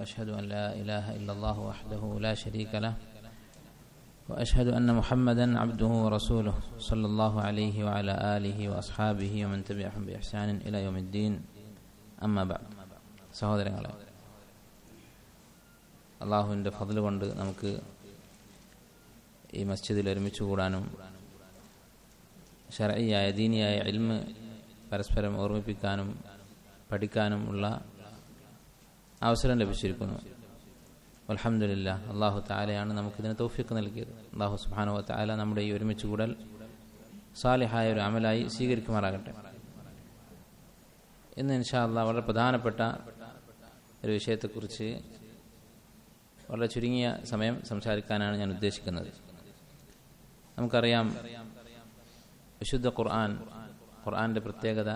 واشهد ان لا اله الا الله وحده لا شريك له واشهد ان محمدا عبده ورسوله صلى الله عليه وعلى اله واصحابه ومن تبعهم باحسان الى يوم الدين اما بعد സഹോദരങ്ങളെ അള്ളാഹുവിൻ്റെ ഫضل കൊണ്ട് നമുക്ക് ഈ മസ്ജിദിൽ ഒരുമിച്ച് കൂടാനും ഷറയായ ദീനിയായ ഇൽമ് പരസ്പരം ഓർമ്മിപ്പിക്കാനും പഠിക്കാനും ഉള്ള അവസരം ലഭിച്ചിരിക്കുന്നു അലഹമില്ല അള്ളാഹു താലയാണ് നമുക്കിതിന് തൗഫിക്ക് നൽകിയത് അള്ളാഹു സുബാനു താല നമ്മുടെ ഈ ഒരുമിച്ച് കൂടൽ സാലിഹായ ഒരു അമലായി സ്വീകരിക്കുമാറാകട്ടെ ഇന്ന് ഇൻഷാ അള്ളാഹ് വളരെ പ്രധാനപ്പെട്ട ഒരു വിഷയത്തെക്കുറിച്ച് വളരെ ചുരുങ്ങിയ സമയം സംസാരിക്കാനാണ് ഞാൻ ഉദ്ദേശിക്കുന്നത് നമുക്കറിയാം വിശുദ്ധ ഖുർആൻ ഖുർആന്റെ പ്രത്യേകത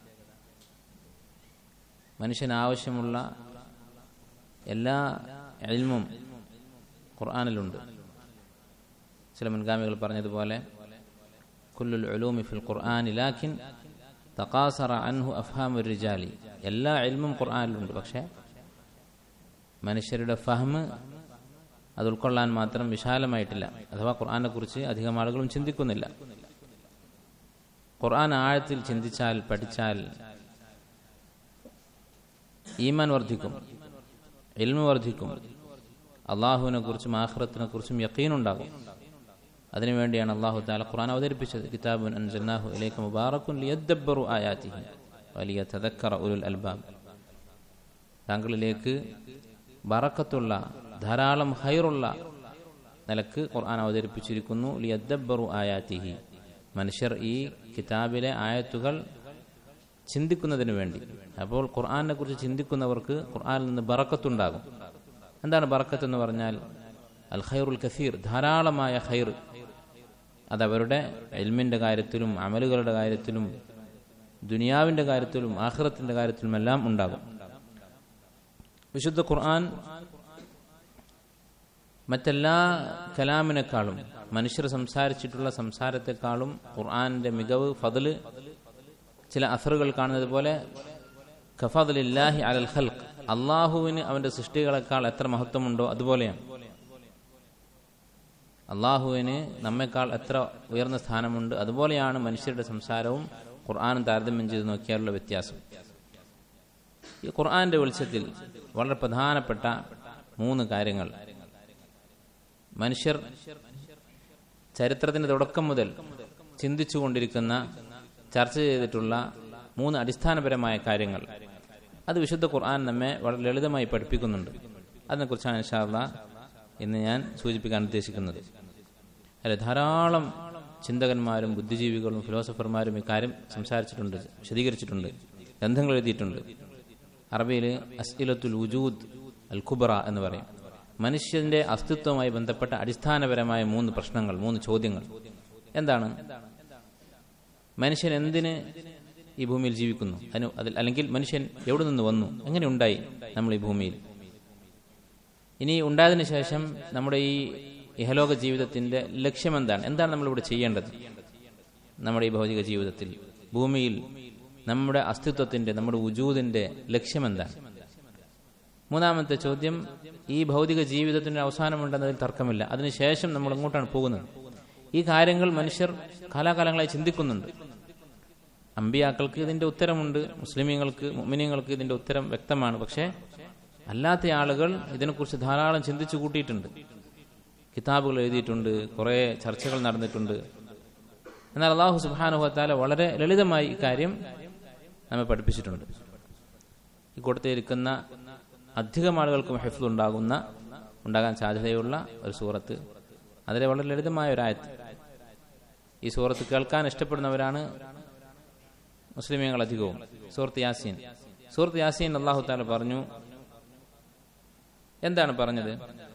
മനുഷ്യനാവശ്യമുള്ള എല്ലാ എൽമും ഖുർആാനിലുണ്ട് ചില മുൻഗാമികൾ പറഞ്ഞതുപോലെ കുല്ലുൽ ഉലൂമി ഫിൽ ഖുർആൻ ലാക്കിൻ തക്കാസറ അൻഹു അഫ്ഹാമു റിജാലി എല്ലാ എൽമും ഖുർആാനിലുണ്ട് പക്ഷേ മനുഷ്യരുടെ ഫഹ്മ് അത് ഉൾക്കൊള്ളാൻ മാത്രം വിശാലമായിട്ടില്ല അഥവാ ഖുർആനെ കുറിച്ച് അധികം ആളുകളും ചിന്തിക്കുന്നില്ല ഖുർആൻ ആഴത്തിൽ ചിന്തിച്ചാൽ പഠിച്ചാൽ ഈമാൻ വർദ്ധിക്കും എൽമ വർദ്ധിക്കും അള്ളാഹുവിനെ കുറിച്ചും ആഹ്റത്തിനെ കുറിച്ചും യക്കീനുണ്ടാകും അതിനുവേണ്ടിയാണ് അള്ളാഹു താല ഖുർആൻ അവതരിപ്പിച്ചത് കിതാബുൻ അൻസൽനാഹു ഇലൈക മുബാറക്കുൻ ലിയദ്ദബ്ബറു ആയാതിഹി വലിയ തദക്കറ ഉലുൽ അൽബാബ് താങ്കളിലേക്ക് ബറക്കത്തുള്ള ധാരാളം ഹൈറുള്ള നിലക്ക് ഖുർആൻ അവതരിപ്പിച്ചിരിക്കുന്നു ലിയദ്ദബ്ബറു ആയാതിഹി മനുഷ്യർ ഈ കിതാബിലെ ആയത്തുകൾ ചിന്തിക്കുന്നതിന് വേണ്ടി അപ്പോൾ ഖുർആാനെ കുറിച്ച് ചിന്തിക്കുന്നവർക്ക് ഖുർആാനിൽ നിന്ന് ബറക്കത്തുണ്ടാകും എന്താണ് ബറക്കത്ത് എന്ന് പറഞ്ഞാൽ അൽ ഖൈറുൽ കസീർ ധാരാളമായ ഖൈർ അത് അവരുടെ എൽമിന്റെ കാര്യത്തിലും അമലുകളുടെ കാര്യത്തിലും ദുനിയാവിന്റെ കാര്യത്തിലും ആഹ്റത്തിന്റെ കാര്യത്തിലും എല്ലാം ഉണ്ടാകും വിശുദ്ധ ഖുർആൻ മറ്റെല്ലാ കലാമിനേക്കാളും മനുഷ്യർ സംസാരിച്ചിട്ടുള്ള സംസാരത്തെക്കാളും ഖുർആാനിന്റെ മികവ് ഫതല് ചില അസറുകൾ കാണുന്നത് പോലെ ഖഫദലില്ലാഹി അലൽ ഖൽഖ് അള്ളാഹുവിന് അവന്റെ സൃഷ്ടികളെക്കാൾ എത്ര മഹത്വമുണ്ടോ അതുപോലെയാണ് അള്ളാഹുവിന് നമ്മെക്കാൾ എത്ര ഉയർന്ന സ്ഥാനമുണ്ട് അതുപോലെയാണ് മനുഷ്യരുടെ സംസാരവും ഖുർആാനും താരതമ്യം ചെയ്ത് നോക്കിയാലുള്ള വ്യത്യാസം ഈ ഖുർആാന്റെ വെളിച്ചത്തിൽ വളരെ പ്രധാനപ്പെട്ട മൂന്ന് കാര്യങ്ങൾ മനുഷ്യർ ചരിത്രത്തിന്റെ തുടക്കം മുതൽ ചിന്തിച്ചുകൊണ്ടിരിക്കുന്ന ചർച്ച ചെയ്തിട്ടുള്ള മൂന്ന് അടിസ്ഥാനപരമായ കാര്യങ്ങൾ അത് വിശുദ്ധ ഖുർആൻ നമ്മെ വളരെ ലളിതമായി പഠിപ്പിക്കുന്നുണ്ട് അതിനെക്കുറിച്ചാണ് ഇൻഷാല്ല ഇന്ന് ഞാൻ സൂചിപ്പിക്കാൻ ഉദ്ദേശിക്കുന്നത് അല്ലെ ധാരാളം ചിന്തകന്മാരും ബുദ്ധിജീവികളും ഫിലോസഫർമാരും ഇക്കാര്യം സംസാരിച്ചിട്ടുണ്ട് വിശദീകരിച്ചിട്ടുണ്ട് ഗ്രന്ഥങ്ങൾ എഴുതിയിട്ടുണ്ട് അറബിയിൽ അസ്ഇലത്തുൽ വുജൂദ് അൽ ഖുബറ എന്ന് പറയും മനുഷ്യന്റെ അസ്തിത്വവുമായി ബന്ധപ്പെട്ട അടിസ്ഥാനപരമായ മൂന്ന് പ്രശ്നങ്ങൾ മൂന്ന് ചോദ്യങ്ങൾ എന്താണ് മനുഷ്യൻ എന്തിന് ഈ ഭൂമിയിൽ ജീവിക്കുന്നു അതിന് അതിൽ അല്ലെങ്കിൽ മനുഷ്യൻ എവിടെ നിന്ന് വന്നു എങ്ങനെ ഉണ്ടായി നമ്മൾ ഈ ഭൂമിയിൽ ഇനി ഉണ്ടായതിനു ശേഷം നമ്മുടെ ഈ ഇഹലോക ജീവിതത്തിന്റെ ലക്ഷ്യം എന്താണ് എന്താണ് നമ്മളിവിടെ ചെയ്യേണ്ടത് നമ്മുടെ ഈ ഭൗതിക ജീവിതത്തിൽ ഭൂമിയിൽ നമ്മുടെ അസ്തിത്വത്തിന്റെ നമ്മുടെ ഉജൂദിന്റെ ലക്ഷ്യം എന്താണ് മൂന്നാമത്തെ ചോദ്യം ഈ ഭൗതിക ജീവിതത്തിന് അവസാനമുണ്ടെന്നതിൽ തർക്കമില്ല അതിനുശേഷം നമ്മൾ എങ്ങോട്ടാണ് പോകുന്നത് ഈ കാര്യങ്ങൾ മനുഷ്യർ കാലാകാലങ്ങളായി ചിന്തിക്കുന്നുണ്ട് അമ്പിയാക്കൾക്ക് ഇതിന്റെ ഉത്തരമുണ്ട് മുസ്ലിമീങ്ങൾക്ക് മുമിനിയങ്ങൾക്ക് ഇതിന്റെ ഉത്തരം വ്യക്തമാണ് പക്ഷേ അല്ലാത്ത ആളുകൾ ഇതിനെക്കുറിച്ച് ധാരാളം ചിന്തിച്ചു കൂട്ടിയിട്ടുണ്ട് കിതാബുകൾ എഴുതിയിട്ടുണ്ട് കുറേ ചർച്ചകൾ നടന്നിട്ടുണ്ട് എന്നാൽ അള്ളാഹു സുബാനുഹത്താല വളരെ ലളിതമായി ഇക്കാര്യം നമ്മെ പഠിപ്പിച്ചിട്ടുണ്ട് ഈ കൂട്ടത്തിലിരിക്കുന്ന അധികം ആളുകൾക്കും ഹെഫ്ൽ ഉണ്ടാകുന്ന ഉണ്ടാകാൻ സാധ്യതയുള്ള ഒരു സൂറത്ത് അതിലെ വളരെ ലളിതമായ ഒരു ആയത്ത് ഈ സൂറത്ത് കേൾക്കാൻ ഇഷ്ടപ്പെടുന്നവരാണ് മുസ്ലിമീങ്ങൾ അധികവും സൂറത്ത് യാസീൻ സൂറത്ത് യാസീൻ അള്ളാഹു താല പറഞ്ഞു എന്താണ് പറഞ്ഞത്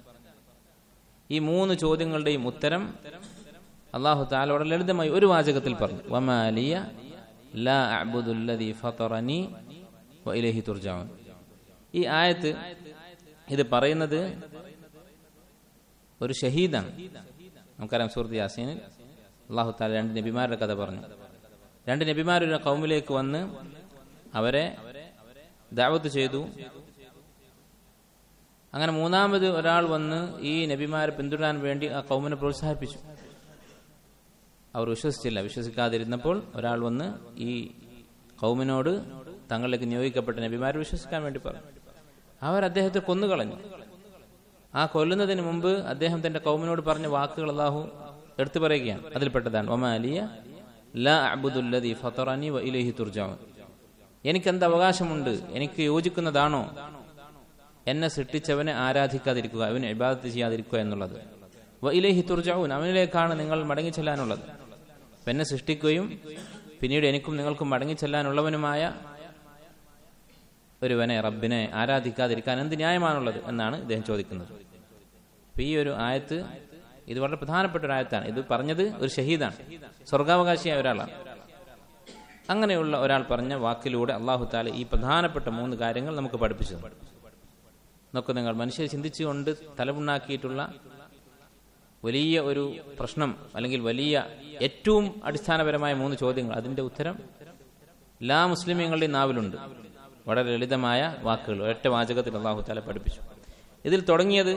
ഈ മൂന്ന് ചോദ്യങ്ങളുടെയും ഉത്തരം അള്ളാഹു താല വളരെ ലളിതമായി ഒരു വാചകത്തിൽ പറഞ്ഞു വമാലിയ ലാ അഅ്ബുദുല്ലദീ ഫതറനി വഇലൈഹി തുർജഊൻ ഈ ആയത്ത് ഇത് പറയുന്നത് ഒരു ഷഹീദാണ് നമുക്കറിയാം സൂറത്ത് യാസീനിൽ അള്ളാഹു താല രണ്ട് നബിമാരുടെ കഥ പറഞ്ഞു രണ്ട് നബിമാരുടെ കൗമിലേക്ക് വന്ന് അവരെ ദാവത്ത് ചെയ്തു അങ്ങനെ മൂന്നാമത് ഒരാൾ വന്ന് ഈ നബിമാരെ പിന്തുടരാൻ വേണ്ടി ആ കൗമിനെ പ്രോത്സാഹിപ്പിച്ചു അവർ വിശ്വസിച്ചില്ല വിശ്വസിക്കാതിരുന്നപ്പോൾ ഒരാൾ വന്ന് ഈ കൗമിനോട് തങ്ങളിലേക്ക് നിയോഗിക്കപ്പെട്ട നബിമാരെ വിശ്വസിക്കാൻ വേണ്ടി പറഞ്ഞു അവർ അദ്ദേഹത്തെ കൊന്നുകളഞ്ഞു ആ കൊല്ലുന്നതിന് മുമ്പ് അദ്ദേഹം തന്റെ കൗമിനോട് പറഞ്ഞ വാക്കുകൾ അള്ളാഹു എടുത്തു പറയുകയാണ് അതിൽപ്പെട്ടതാണ് ഒമാലിയ ലാ അബുദുല്ലദി ഫത്തറനി വ ഇലൈഹി തുർജാവൻ എനിക്കെന്ത് അവകാശമുണ്ട് എനിക്ക് യോജിക്കുന്നതാണോ എന്നെ സൃഷ്ടിച്ചവനെ ആരാധിക്കാതിരിക്കുക അവന് ഇബാദത്ത് ചെയ്യാതിരിക്കുക എന്നുള്ളത് വ ഇലൈഹി തുർജാവൂൻ അവനിലേക്കാണ് നിങ്ങൾ മടങ്ങിച്ചെല്ലാനുള്ളത് അപ്പൊ എന്നെ സൃഷ്ടിക്കുകയും പിന്നീട് എനിക്കും നിങ്ങൾക്കും മടങ്ങിച്ചെല്ലാനുള്ളവനുമായ ഒരുവനെ റബ്ബിനെ ആരാധിക്കാതിരിക്കാൻ എന്ത് ന്യായമാണുള്ളത് എന്നാണ് ഇദ്ദേഹം ചോദിക്കുന്നത് അപ്പൊ ഈ ഒരു ആയത്ത് ഇത് വളരെ പ്രധാനപ്പെട്ട ഒരു ആയത്താണ് ഇത് പറഞ്ഞത് ഒരു ഷഹീദാണ് സ്വർഗാവകാശിയായ ഒരാളാണ് അങ്ങനെയുള്ള ഒരാൾ പറഞ്ഞ വാക്കിലൂടെ അള്ളാഹു താല ഈ പ്രധാനപ്പെട്ട മൂന്ന് കാര്യങ്ങൾ നമുക്ക് പഠിപ്പിച്ചു തന്നു. നോക്കൂ നിങ്ങൾ മനുഷ്യർ ചിന്തിച്ചുകൊണ്ട് തലമുണ്ടാക്കിയിട്ടുള്ള വലിയ ഒരു പ്രശ്നം അല്ലെങ്കിൽ വലിയ ഏറ്റവും അടിസ്ഥാനപരമായ മൂന്ന് ചോദ്യങ്ങൾ അതിന്റെ ഉത്തരം എല്ലാ മുസ്ലിമീങ്ങളുടെയും നാവിലുണ്ട് വളരെ ലളിതമായ വാക്കുകൾ ഒറ്റ വാചകത്തിൽ അള്ളാഹു താല പഠിപ്പിച്ചു ഇതിൽ തുടങ്ങിയത്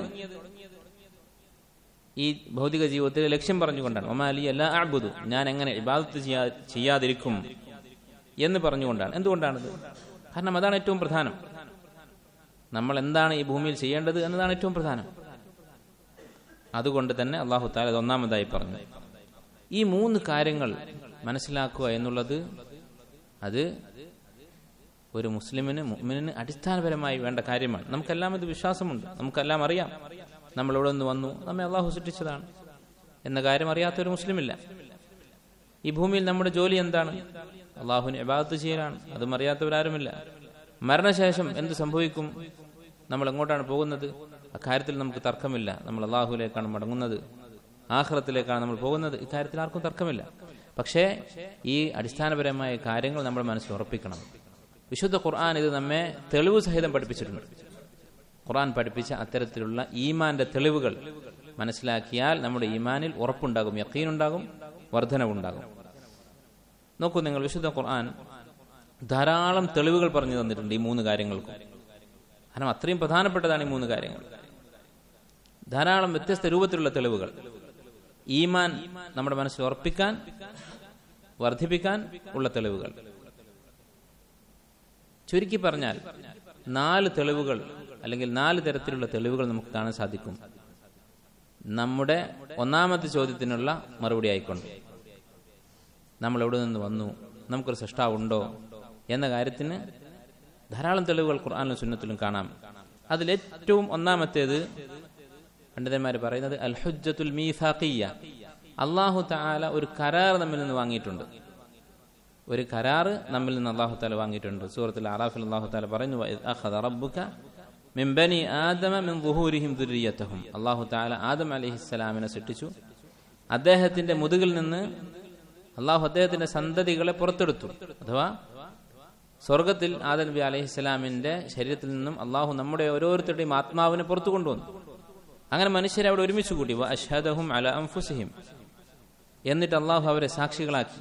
ഈ ഭൗതിക ജീവിതത്തിൽ ലക്ഷ്യം പറഞ്ഞുകൊണ്ടാണ് ഒമാ അലി അല്ല അബുദു ഞാൻ എങ്ങനെ ഇബാദത്ത് ചെയ്യാ ചെയ്യാതിരിക്കും എന്ന് പറഞ്ഞുകൊണ്ടാണ് എന്തുകൊണ്ടാണിത് കാരണം അതാണ് ഏറ്റവും പ്രധാനം നമ്മൾ എന്താണ് ഈ ഭൂമിയിൽ ചെയ്യേണ്ടത് എന്നതാണ് ഏറ്റവും പ്രധാനം അതുകൊണ്ട് തന്നെ അള്ളാഹു താല അത് ഒന്നാമതായി പറഞ്ഞു ഈ മൂന്ന് കാര്യങ്ങൾ മനസ്സിലാക്കുക എന്നുള്ളത് അത് ഒരു മുസ്ലിമിന് മുഅ്മിനിന് അടിസ്ഥാനപരമായി വേണ്ട കാര്യമാണ് നമുക്കെല്ലാം ഇത് വിശ്വാസമുണ്ട് നമുക്കെല്ലാം അറിയാം നമ്മൾ ഇവിടെ നിന്ന് വന്നു നമ്മെ അള്ളാഹു സൃഷ്ടിച്ചതാണ് എന്ന കാര്യം അറിയാത്ത ഒരു മുസ്ലിമില്ല ഈ ഭൂമിയിൽ നമ്മുടെ ജോലി എന്താണ് അള്ളാഹുവിന് ഇബാദത്ത് ചെയ്യലാണ് അതും അറിയാത്തവരാരുമില്ല മരണശേഷം എന്ത് സംഭവിക്കും നമ്മൾ എങ്ങോട്ടാണ് പോകുന്നത് അക്കാര്യത്തിൽ നമുക്ക് തർക്കമില്ല നമ്മൾ അള്ളാഹുലേക്കാണ് മടങ്ങുന്നത് ആഹ്റത്തിലേക്കാണ് നമ്മൾ പോകുന്നത് ഇക്കാര്യത്തിൽ ആർക്കും തർക്കമില്ല പക്ഷേ ഈ അടിസ്ഥാനപരമായ കാര്യങ്ങൾ നമ്മൾ മനസ്സിൽ ഉറപ്പിക്കണം വിശുദ്ധ ഖുർആൻ ഇത് നമ്മെ തെളിവ് സഹിതം പഠിപ്പിച്ചിട്ടുണ്ട് ഖുർആൻ പഠിപ്പിച്ച അത്തരത്തിലുള്ള ഈമാന്റെ തെളിവുകൾ മനസ്സിലാക്കിയാൽ നമ്മുടെ ഈമാനിൽ ഉറപ്പുണ്ടാകും യക്കീനുണ്ടാകും വർധനവുണ്ടാകും നോക്കൂ നിങ്ങൾ വിശുദ്ധ ഖുർആൻ ധാരാളം തെളിവുകൾ പറഞ്ഞു തന്നിട്ടുണ്ട് ഈ മൂന്ന് കാര്യങ്ങൾക്കും കാരണം അത്രയും പ്രധാനപ്പെട്ടതാണ് ഈ മൂന്ന് കാര്യങ്ങൾ ധാരാളം വ്യത്യസ്ത രൂപത്തിലുള്ള തെളിവുകൾ ഈമാൻ നമ്മുടെ മനസ്സിൽ ഉറപ്പിക്കാൻ വർദ്ധിപ്പിക്കാൻ ഉള്ള തെളിവുകൾ ചുരുക്കി പറഞ്ഞാൽ നാല് തെളിവുകൾ അല്ലെങ്കിൽ നാല് തരത്തിലുള്ള തെളിവുകൾ നമുക്ക് കാണാൻ സാധിക്കും നമ്മുടെ ഒന്നാമത്തെ ചോദ്യത്തിനുള്ള മറുപടി ആയിക്കൊണ്ട് നമ്മൾ എവിടെ നിന്ന് വന്നു നമുക്കൊരു സൃഷ്ടാവുണ്ടോ എന്ന കാര്യത്തിന് ധാരാളം തെളിവുകൾ ഖുർആാനിലും സുന്നത്തിലും കാണാം അതിലേറ്റവും ഒന്നാമത്തേത് പണ്ഡിതന്മാർ പറയുന്നത് അൽ ഹുജ്ജത്തുൽ മീസാഖിയ അള്ളാഹു താല ഒരു കരാർ നമ്മിൽ നിന്ന് വാങ്ങിയിട്ടുണ്ട് ഒരു കരാറ് നമ്മിൽ നിന്ന് അള്ളാഹു താല വാങ്ങിയിട്ടുണ്ട് സൂറത്തിൽ അറാഫിൽ അള്ളാഹു താല പറയുന്നു "വഇദ് അഖദ റബ്ബുക മിൻ ബനി ആദമ മിൻ ദുഹൂരിഹിം ദുർരിയത്തഹും അള്ളാഹു താല ആദം അലൈഹിസ്സലാമിനെ സൃഷ്ടിച്ചു അദ്ദേഹത്തിന്റെ മുതുകിൽ നിന്ന് അള്ളാഹു അദ്ദേഹത്തിന്റെ സന്തതികളെ പുറത്തെടുത്തു അഥവാ സ്വർഗത്തിൽ ആദം നബി അലൈഹിസ്സലാമിന്റെ ശരീരത്തിൽ നിന്നും അള്ളാഹു നമ്മുടെ ഓരോരുത്തരുടെയും ആത്മാവിനെ പുറത്തു കൊണ്ടുവന്നു അങ്ങനെ മനുഷ്യരെ അവിടെ ഒരുമിച്ച് കൂട്ടി "വ അഷ്ഹദഹും അല അൻഫുസിഹിം എന്നിട്ട് അള്ളാഹു അവരെ സാക്ഷികളാക്കി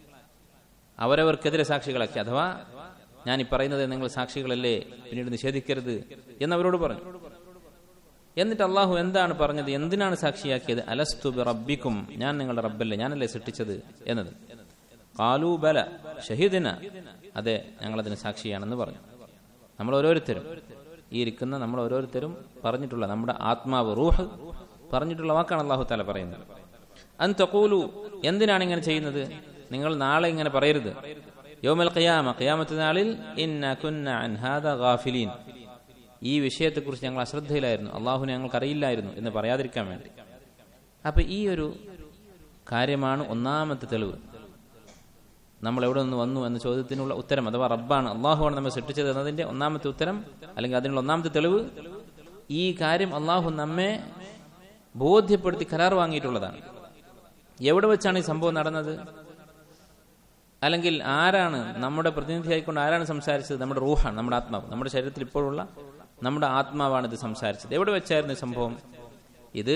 അവരവർക്കെതിരെ സാക്ഷികളാക്കി അഥവാ ഞാൻ ഈ പറയുന്നത് നിങ്ങൾ സാക്ഷികളല്ലേ പിന്നീട് നിഷേധിക്കരുത് എന്നവരോട് പറഞ്ഞു എന്നിട്ട് അള്ളാഹു എന്താണ് പറഞ്ഞത് എന്തിനാണ് സാക്ഷിയാക്കിയത് അലസ്തു ബി റബ്ബിക്കും ഞാൻ നിങ്ങളുടെ റബ്ബല്ലേ ഞാനല്ലേ സൃഷ്ടിച്ചത് എന്നത് കാലൂ ബല ഷഹീദിന അതെ ഞങ്ങളതിന് സാക്ഷിയാണെന്ന് പറഞ്ഞു നമ്മൾ ഓരോരുത്തരും ഈ ഇരിക്കുന്ന നമ്മൾ ഓരോരുത്തരും പറഞ്ഞിട്ടുള്ള നമ്മുടെ ആത്മാവ് റൂഹ് പറഞ്ഞിട്ടുള്ള വാക്കാണ് അള്ളാഹു താല പറയുന്നത് അൻ തഖൂലു എന്തിനാണ് ഇങ്ങനെ ചെയ്യുന്നത് നിങ്ങൾ നാളെ ഇങ്ങനെ പറയരുത് യോമൽ ഖിയാമ ഖിയാമത്ത് നാളിൽ ഇന്ന കുന്ന അൻ ഹാദ ഗാഫിലീൻ ഈ വിഷയത്തെക്കുറിച്ച് ഞങ്ങൾ അശ്രദ്ധയിലായിരുന്നു അള്ളാഹുനെ ഞങ്ങൾക്ക് അറിയില്ലായിരുന്നു എന്ന് പറയാതിരിക്കാൻ വേണ്ടി അപ്പൊ ഈ ഒരു കാര്യമാണ് ഒന്നാമത്തെ തെളിവ് നമ്മൾ എവിടെ നിന്ന് വന്നു എന്ന ചോദ്യത്തിനുള്ള ഉത്തരം അഥവാ റബ്ബാണ് അള്ളാഹുവാണ് നമ്മെ സൃഷ്ടിച്ചത് എന്നതിന്റെ ഒന്നാമത്തെ ഉത്തരം അല്ലെങ്കിൽ അതിനുള്ള ഒന്നാമത്തെ തെളിവ് ഈ കാര്യം അള്ളാഹു നമ്മെ ബോധ്യപ്പെടുത്തി കരാർ വാങ്ങിയിട്ടുള്ളതാണ് എവിടെ വെച്ചാണ് ഈ സംഭവം നടന്നത് അല്ലെങ്കിൽ ആരാണ് നമ്മുടെ പ്രതിനിധിയായിക്കൊണ്ട് ആരാണ് സംസാരിച്ചത് നമ്മുടെ റൂഹാണ് നമ്മുടെ ആത്മാവ് നമ്മുടെ ശരീരത്തിൽ ഇപ്പോഴുള്ള നമ്മുടെ ആത്മാവാണ് ഇത് സംസാരിച്ചത് എവിടെ വെച്ചായിരുന്നു ഈ സംഭവം ഇത്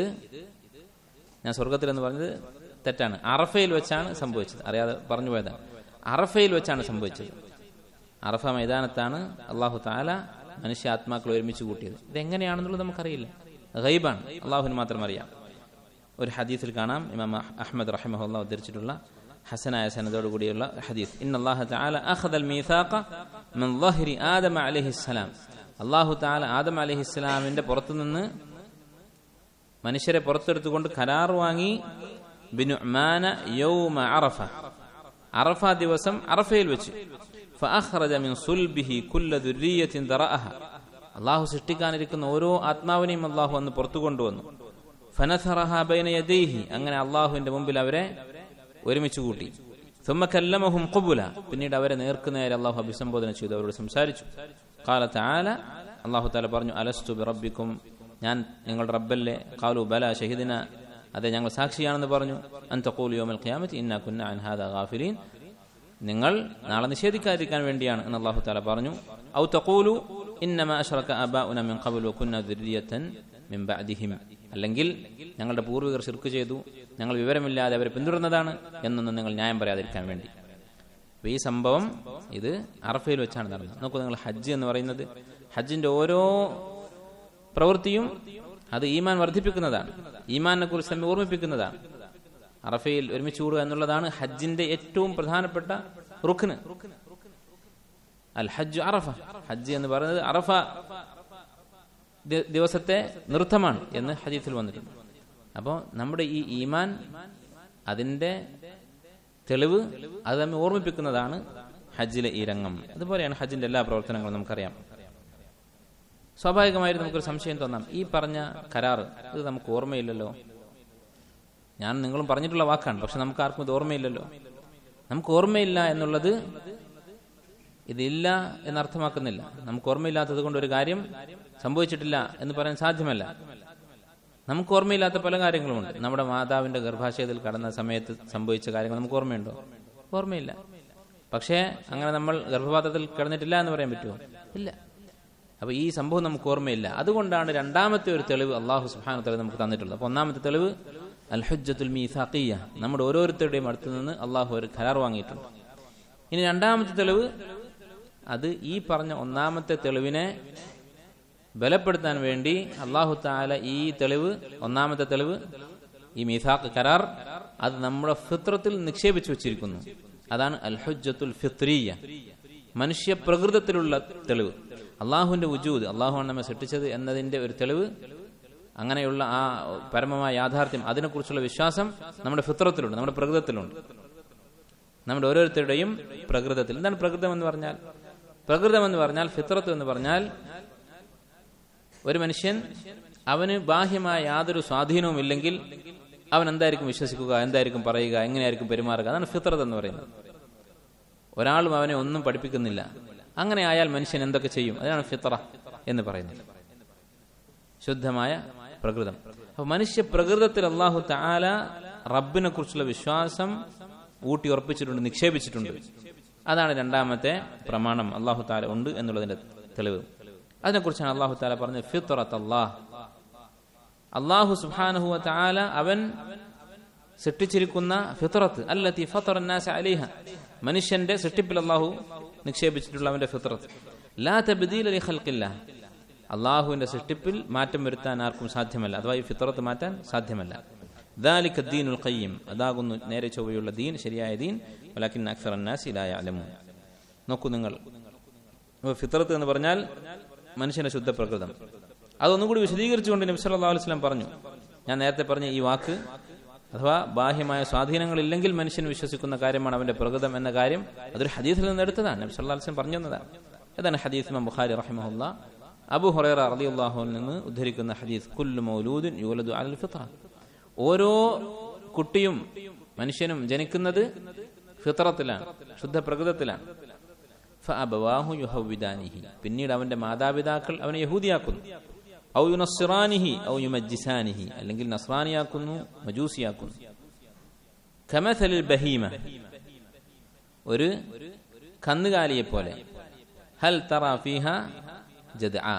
ഞാൻ സ്വർഗത്തിൽ എന്ന് പറഞ്ഞത് തെറ്റാണ് അറഫയിൽ വെച്ചാണ് സംഭവിച്ചത് അറിയാതെ പറഞ്ഞു പോയതാണ് അറഫയിൽ വെച്ചാണ് സംഭവിച്ചത് അറഫ മൈതാനത്താണ് അള്ളാഹു താല മനുഷ്യ ആത്മാക്കൾ ഒരുമിച്ച് കൂട്ടിയത് ഇതെങ്ങനെയാണെന്നുള്ളത് നമുക്കറിയില്ല ഗൈബാണ് അള്ളാഹുവിന് മാത്രം അറിയാം ഒരു ഹദീസിൽ കാണാം ഇമാം അഹമ്മദ് റഹിമഹുല്ല ഉദ്ധരിച്ചിട്ടുള്ള ഹസനായ സനദോട് കൂടിയുള്ള ഹദീസ് ഇന്നല്ലാഹു തആല അഖദൽ മീസാഖ മിൻ ളഹ്രി ആദം അലൈഹിസ്സലാം അല്ലാഹു തആല ആദം അലൈഹിസ്സലാമിന്റെ പുറത്തു നിന്ന് മനുഷ്യരെ പുറത്തെടുത്തുകൊണ്ട് കരാർ വാങ്ങി ബിനുഅ്മാന യൗമ അറഫ അറഫ ദിവസം അറഫയിൽ വെച്ച് ഫഅഖ്റജ മിൻ സുൽബിഹി കുല്ല ദുർരിയത്തിൻ ദറഅഹ അള്ളാഹു സൃഷ്ടിക്കാനിരിക്കുന്ന ഓരോ ആത്മാവിനെയും അള്ളാഹു അന്ന് പുറത്തു കൊണ്ടുവന്നു ഫനസറഹ ബൈന യദൈഹി അങ്ങനെ അള്ളാഹുവിന്റെ മുമ്പിൽ അവരെ ഒരുമിച്ച് കൂട്ടി ثم كلمهم قبلا പിന്നീട് അവരെ നേർക്കുനേരെ അള്ളാഹു അഭിസംബോധന ചെയ്തു അവരോട് സംസാരിച്ചു قال تعالى അള്ളാഹു താല പറഞ്ഞു അലസ്തു ബിറബ്ബിക്കും ഞാൻ നിങ്ങളുടെ റബ്ബല്ലേ ഖാലു ബല ഷഹിദിന അതെ ഞങ്ങൾ സാക്ഷിയാണെന്ന് പറഞ്ഞു അൻ തഖൂലു യൗമൽ ഖിയാമത്തി ഇന്നാ കുന്ന അൻ ഹാദാ ഗാഫിലീൻ നിങ്ങൾ നാളെ നിഷേധിക്കാതിരിക്കാൻ വേണ്ടിയാണ് എന്ന് അള്ളാഹു താല പറഞ്ഞു ഔ തഖൂലു ഇന്നമ അഷ്റക അബാഉന മിൻ ഖബ്ലു വകുന്ന ദുർരിയതൻ മിൻ ബഅദിഹിം അല്ലെങ്കിൽ ഞങ്ങളുടെ പൂർവികർ ശിർക്ക് ചെയ്തു ഞങ്ങൾ വിവരമില്ലാതെ അവരെ പിന്തുടർന്നതാണ് എന്നൊന്നും നിങ്ങൾ ന്യായം പറയാതിരിക്കാൻ വേണ്ടി അപ്പൊ ഈ സംഭവം ഇത് അറഫയിൽ വെച്ചാണ് നടന്നത് നോക്കൂ നിങ്ങൾ ഹജ്ജ് എന്ന് പറയുന്നത് ഹജ്ജിന്റെ ഓരോ പ്രവൃത്തിയും അത് ഈമാൻ വർദ്ധിപ്പിക്കുന്നതാണ് ഈമാനെ കുറിച്ച് നമ്മെ ഓർമ്മിപ്പിക്കുന്നതാണ് അറഫയിൽ ഒരുമിച്ച് കൂടുക എന്നുള്ളതാണ് ഹജ്ജിന്റെ ഏറ്റവും പ്രധാനപ്പെട്ട റുഖ്ന് അൽ ഹജ്ജ് അറഫ ഹജ്ജ് എന്ന് പറയുന്നത് അറഫ ദി- ദിവസത്തെ നൃത്തമാണ് എന്ന് ഹദീസിൽ വന്നിട്ടുണ്ട് അപ്പോൾ നമ്മുടെ ഈ ഈമാൻ അതിന്റെ തെളിവ് അത് നമ്മെ ഓർമ്മിപ്പിക്കുന്നതാണ് ഹജ്ജിലെ ഈ രംഗം അതുപോലെയാണ് ഹജ്ജിന്റെ എല്ലാ പ്രവർത്തനങ്ങളും നമുക്കറിയാം സ്വാഭാവികമായിട്ട് നമുക്കൊരു സംശയം തോന്നാം ഈ പറഞ്ഞ കരാർ ഇത് നമുക്ക് ഓർമ്മയില്ലല്ലോ ഞാൻ നിങ്ങളും പറഞ്ഞിട്ടുള്ള വാക്കാണ് പക്ഷെ നമുക്ക് ആർക്കും ഇത് ഓർമ്മയില്ലല്ലോ നമുക്ക് ഓർമ്മയില്ല എന്നുള്ളത് ഇതില്ല എന്നർത്ഥമാക്കുന്നില്ല നമുക്ക് ഓർമ്മയില്ലാത്തത് കൊണ്ട് ഒരു കാര്യം സംഭവിച്ചിട്ടില്ല എന്ന് പറയാൻ സാധ്യമല്ല നമുക്ക് ഓർമ്മയില്ലാത്ത പല കാര്യങ്ങളുമുണ്ട് നമ്മുടെ മാതാവിന്റെ ഗർഭാശയത്തിൽ കടന്ന സമയത്ത് സംഭവിച്ച കാര്യങ്ങൾ നമുക്ക് ഓർമ്മയുണ്ടോ ഓർമ്മയില്ല പക്ഷേ അങ്ങനെ നമ്മൾ ഗർഭപാത്രത്തിൽ കിടന്നിട്ടില്ല എന്ന് പറയാൻ പറ്റുമോ ഇല്ല അപ്പൊ ഈ സംഭവം നമുക്ക് ഓർമ്മയില്ല അതുകൊണ്ടാണ് രണ്ടാമത്തെ ഒരു തെളിവ് അള്ളാഹു സുബ്ഹാനഹു തെളിവ് നമുക്ക് തന്നിട്ടുള്ളത് അപ്പൊ ഒന്നാമത്തെ തെളിവ് അൽ ഹുജ്ജത്തുൽ മീസാഖിയ നമ്മുടെ ഓരോരുത്തരുടെയും അടുത്ത് നിന്ന് അള്ളാഹു ഒരു കരാർ വാങ്ങിയിട്ടുണ്ട് ഇനി രണ്ടാമത്തെ തെളിവ് അത് ഈ പറഞ്ഞ ഒന്നാമത്തെ തെളിവിനെ ബലപ്പെടുത്താൻ വേണ്ടി അള്ളാഹു താല ഈ തെളിവ് ഒന്നാമത്തെ തെളിവ് ഈ മീസാഖ് കരാർ അത് നമ്മുടെ ഫിത്രത്തിൽ നിക്ഷേപിച്ചു വെച്ചിരിക്കുന്നു അതാണ് അൽ ഹുജ്ജത്തുൽ ഫിത്രീയ മനുഷ്യ പ്രകൃതത്തിലുള്ള തെളിവ് അള്ളാഹുവിന്റെ ഉജൂദ് അള്ളാഹുവാണ് നമ്മെ സൃഷ്ടിച്ചത് എന്നതിന്റെ ഒരു തെളിവ് അങ്ങനെയുള്ള ആ പരമമായ യാഥാർത്ഥ്യം അതിനെക്കുറിച്ചുള്ള വിശ്വാസം നമ്മുടെ ഫിത്രത്തിലുണ്ട് നമ്മുടെ പ്രകൃതത്തിലുണ്ട് നമ്മുടെ ഓരോരുത്തരുടെയും പ്രകൃതത്തിൽ എന്താണ് പ്രകൃതം എന്ന് പറഞ്ഞാൽ പ്രകൃതം എന്ന് പറഞ്ഞാൽ ഫിത്രത്ത് എന്ന് പറഞ്ഞാൽ ഒരു മനുഷ്യൻ അവന് ബാഹ്യമായ യാതൊരു സ്വാധീനവും ഇല്ലെങ്കിൽ അവൻ എന്തായിരിക്കും വിശ്വസിക്കുക എന്തായിരിക്കും പറയുക എങ്ങനെയായിരിക്കും പെരുമാറുക അതാണ് ഫിത്രത്ത് എന്ന് പറയുന്നത് ഒരാളും അവനെ ഒന്നും പഠിപ്പിക്കുന്നില്ല അങ്ങനെ ആയാൽ മനുഷ്യൻ എന്തൊക്കെ ചെയ്യും അതാണ് ഫിത്ര എന്ന് പറയുന്നത് ശുദ്ധമായ പ്രകൃതം അപ്പൊ മനുഷ്യ പ്രകൃതത്തിൽ അള്ളാഹു താല റബ്ബിനെ കുറിച്ചുള്ള വിശ്വാസം ഊട്ടി ഉറപ്പിച്ചിട്ടുണ്ട് നിക്ഷേപിച്ചിട്ടുണ്ട് അതാണ് രണ്ടാമത്തെ പ്രമാണം അള്ളാഹു താല ഉണ്ട് എന്നുള്ളതിന്റെ തെളിവ് അതിനെക്കുറിച്ചാണ് അള്ളാഹു താല പറഞ്ഞത് ഫിത്രത്ത് അള്ളാഹ് അള്ളാഹു സുബാനഹുവ താല അവൻ സൃഷ്ടിച്ചിരിക്കുന്ന ഫിത്രത്ത് അല്ലത്തി ഫത്തറന്നാസ അലിഹ മനുഷ്യന്റെ സൃഷ്ടിപ്പിൽ അള്ളാഹു നിക്ഷേപിച്ചിട്ടുള്ള അവന്റെ ഫിത്രത്ത് ലാ തബ്ദീൽ അലി ഖൽക്കില്ല അള്ളാഹുവിന്റെ സൃഷ്ടിപ്പിൽ മാറ്റം വരുത്താൻ ആർക്കും സാധ്യമല്ല അഥവാ ഈ ഫിത്രത്ത് മാറ്റാൻ സാധ്യമല്ല ദാലിക ദീനുൽ ഖയ്യിം അതാകുന്നു നേരെ ചൊവ്വയുള്ള ദീൻ ശരിയായ ദീൻ വലാക്കിൻ അക്സർ അന്നാസ് ലാ യഅലമൂൻ നോക്കൂ നിങ്ങൾ അപ്പോൾ ഫിത്രത്ത് എന്ന് പറഞ്ഞാൽ മനുഷ്യന്റെ ശുദ്ധ പ്രകൃതം അതൊന്നും കൂടി വിശദീകരിച്ചുകൊണ്ട് നബി സല്ലല്ലാഹു അലൈഹി വസല്ലം പറഞ്ഞു ഞാൻ നേരത്തെ പറഞ്ഞ ഈ വാക്ക് അഥവാ ബാഹ്യമായ സ്വാധീനങ്ങൾ ഇല്ലെങ്കിൽ മനുഷ്യൻ വിശ്വസിക്കുന്ന കാര്യമാണ് അവന്റെ പ്രകൃതം എന്ന കാര്യം അതൊരു ഹദീസിൽ നിന്ന് എടുത്തതാണ് നബി സല്ലല്ലാഹു അലൈഹി വസല്ലം പറഞ്ഞു തന്നതാണ് അതാണ് ഹദീസ് ഇമാം ബുഖാരി റഹിമഹുല്ല അബു ഹുറൈറ റളിയല്ലാഹുവിൽ നിന്ന് ഉദ്ധരിക്കുന്ന ഹദീസ് കുല്ലു മൗലൂദിൻ യൂലദു അലൽ ഫിത്ര ഓരോ കുട്ടിയും മനുഷ്യനും ജനിക്കുന്നത് ഫിത്രത്തിലാണ് ശുദ്ധ പ്രകൃതത്തിലാണ് ഫഅബവാഹു യുഹവ്വിദാനിഹി പിന്നീട് അവന്റെ മാതാപിതാക്കൾ അവനെ യഹൂദിയാക്കുന്നു ഔ യുനസ്സിറാനിഹി ഔ യുമജ്ജിസാനിഹി അല്ലെങ്കിൽ നസ്രാനിയാക്കുന്നു മജൂസിയാക്കുന്നു കമഥലിൽ ബഹീമ ഒരു കന്നുകാലിയെ പോലെ ഹൽ തറ ഫീഹ ജദ്ആ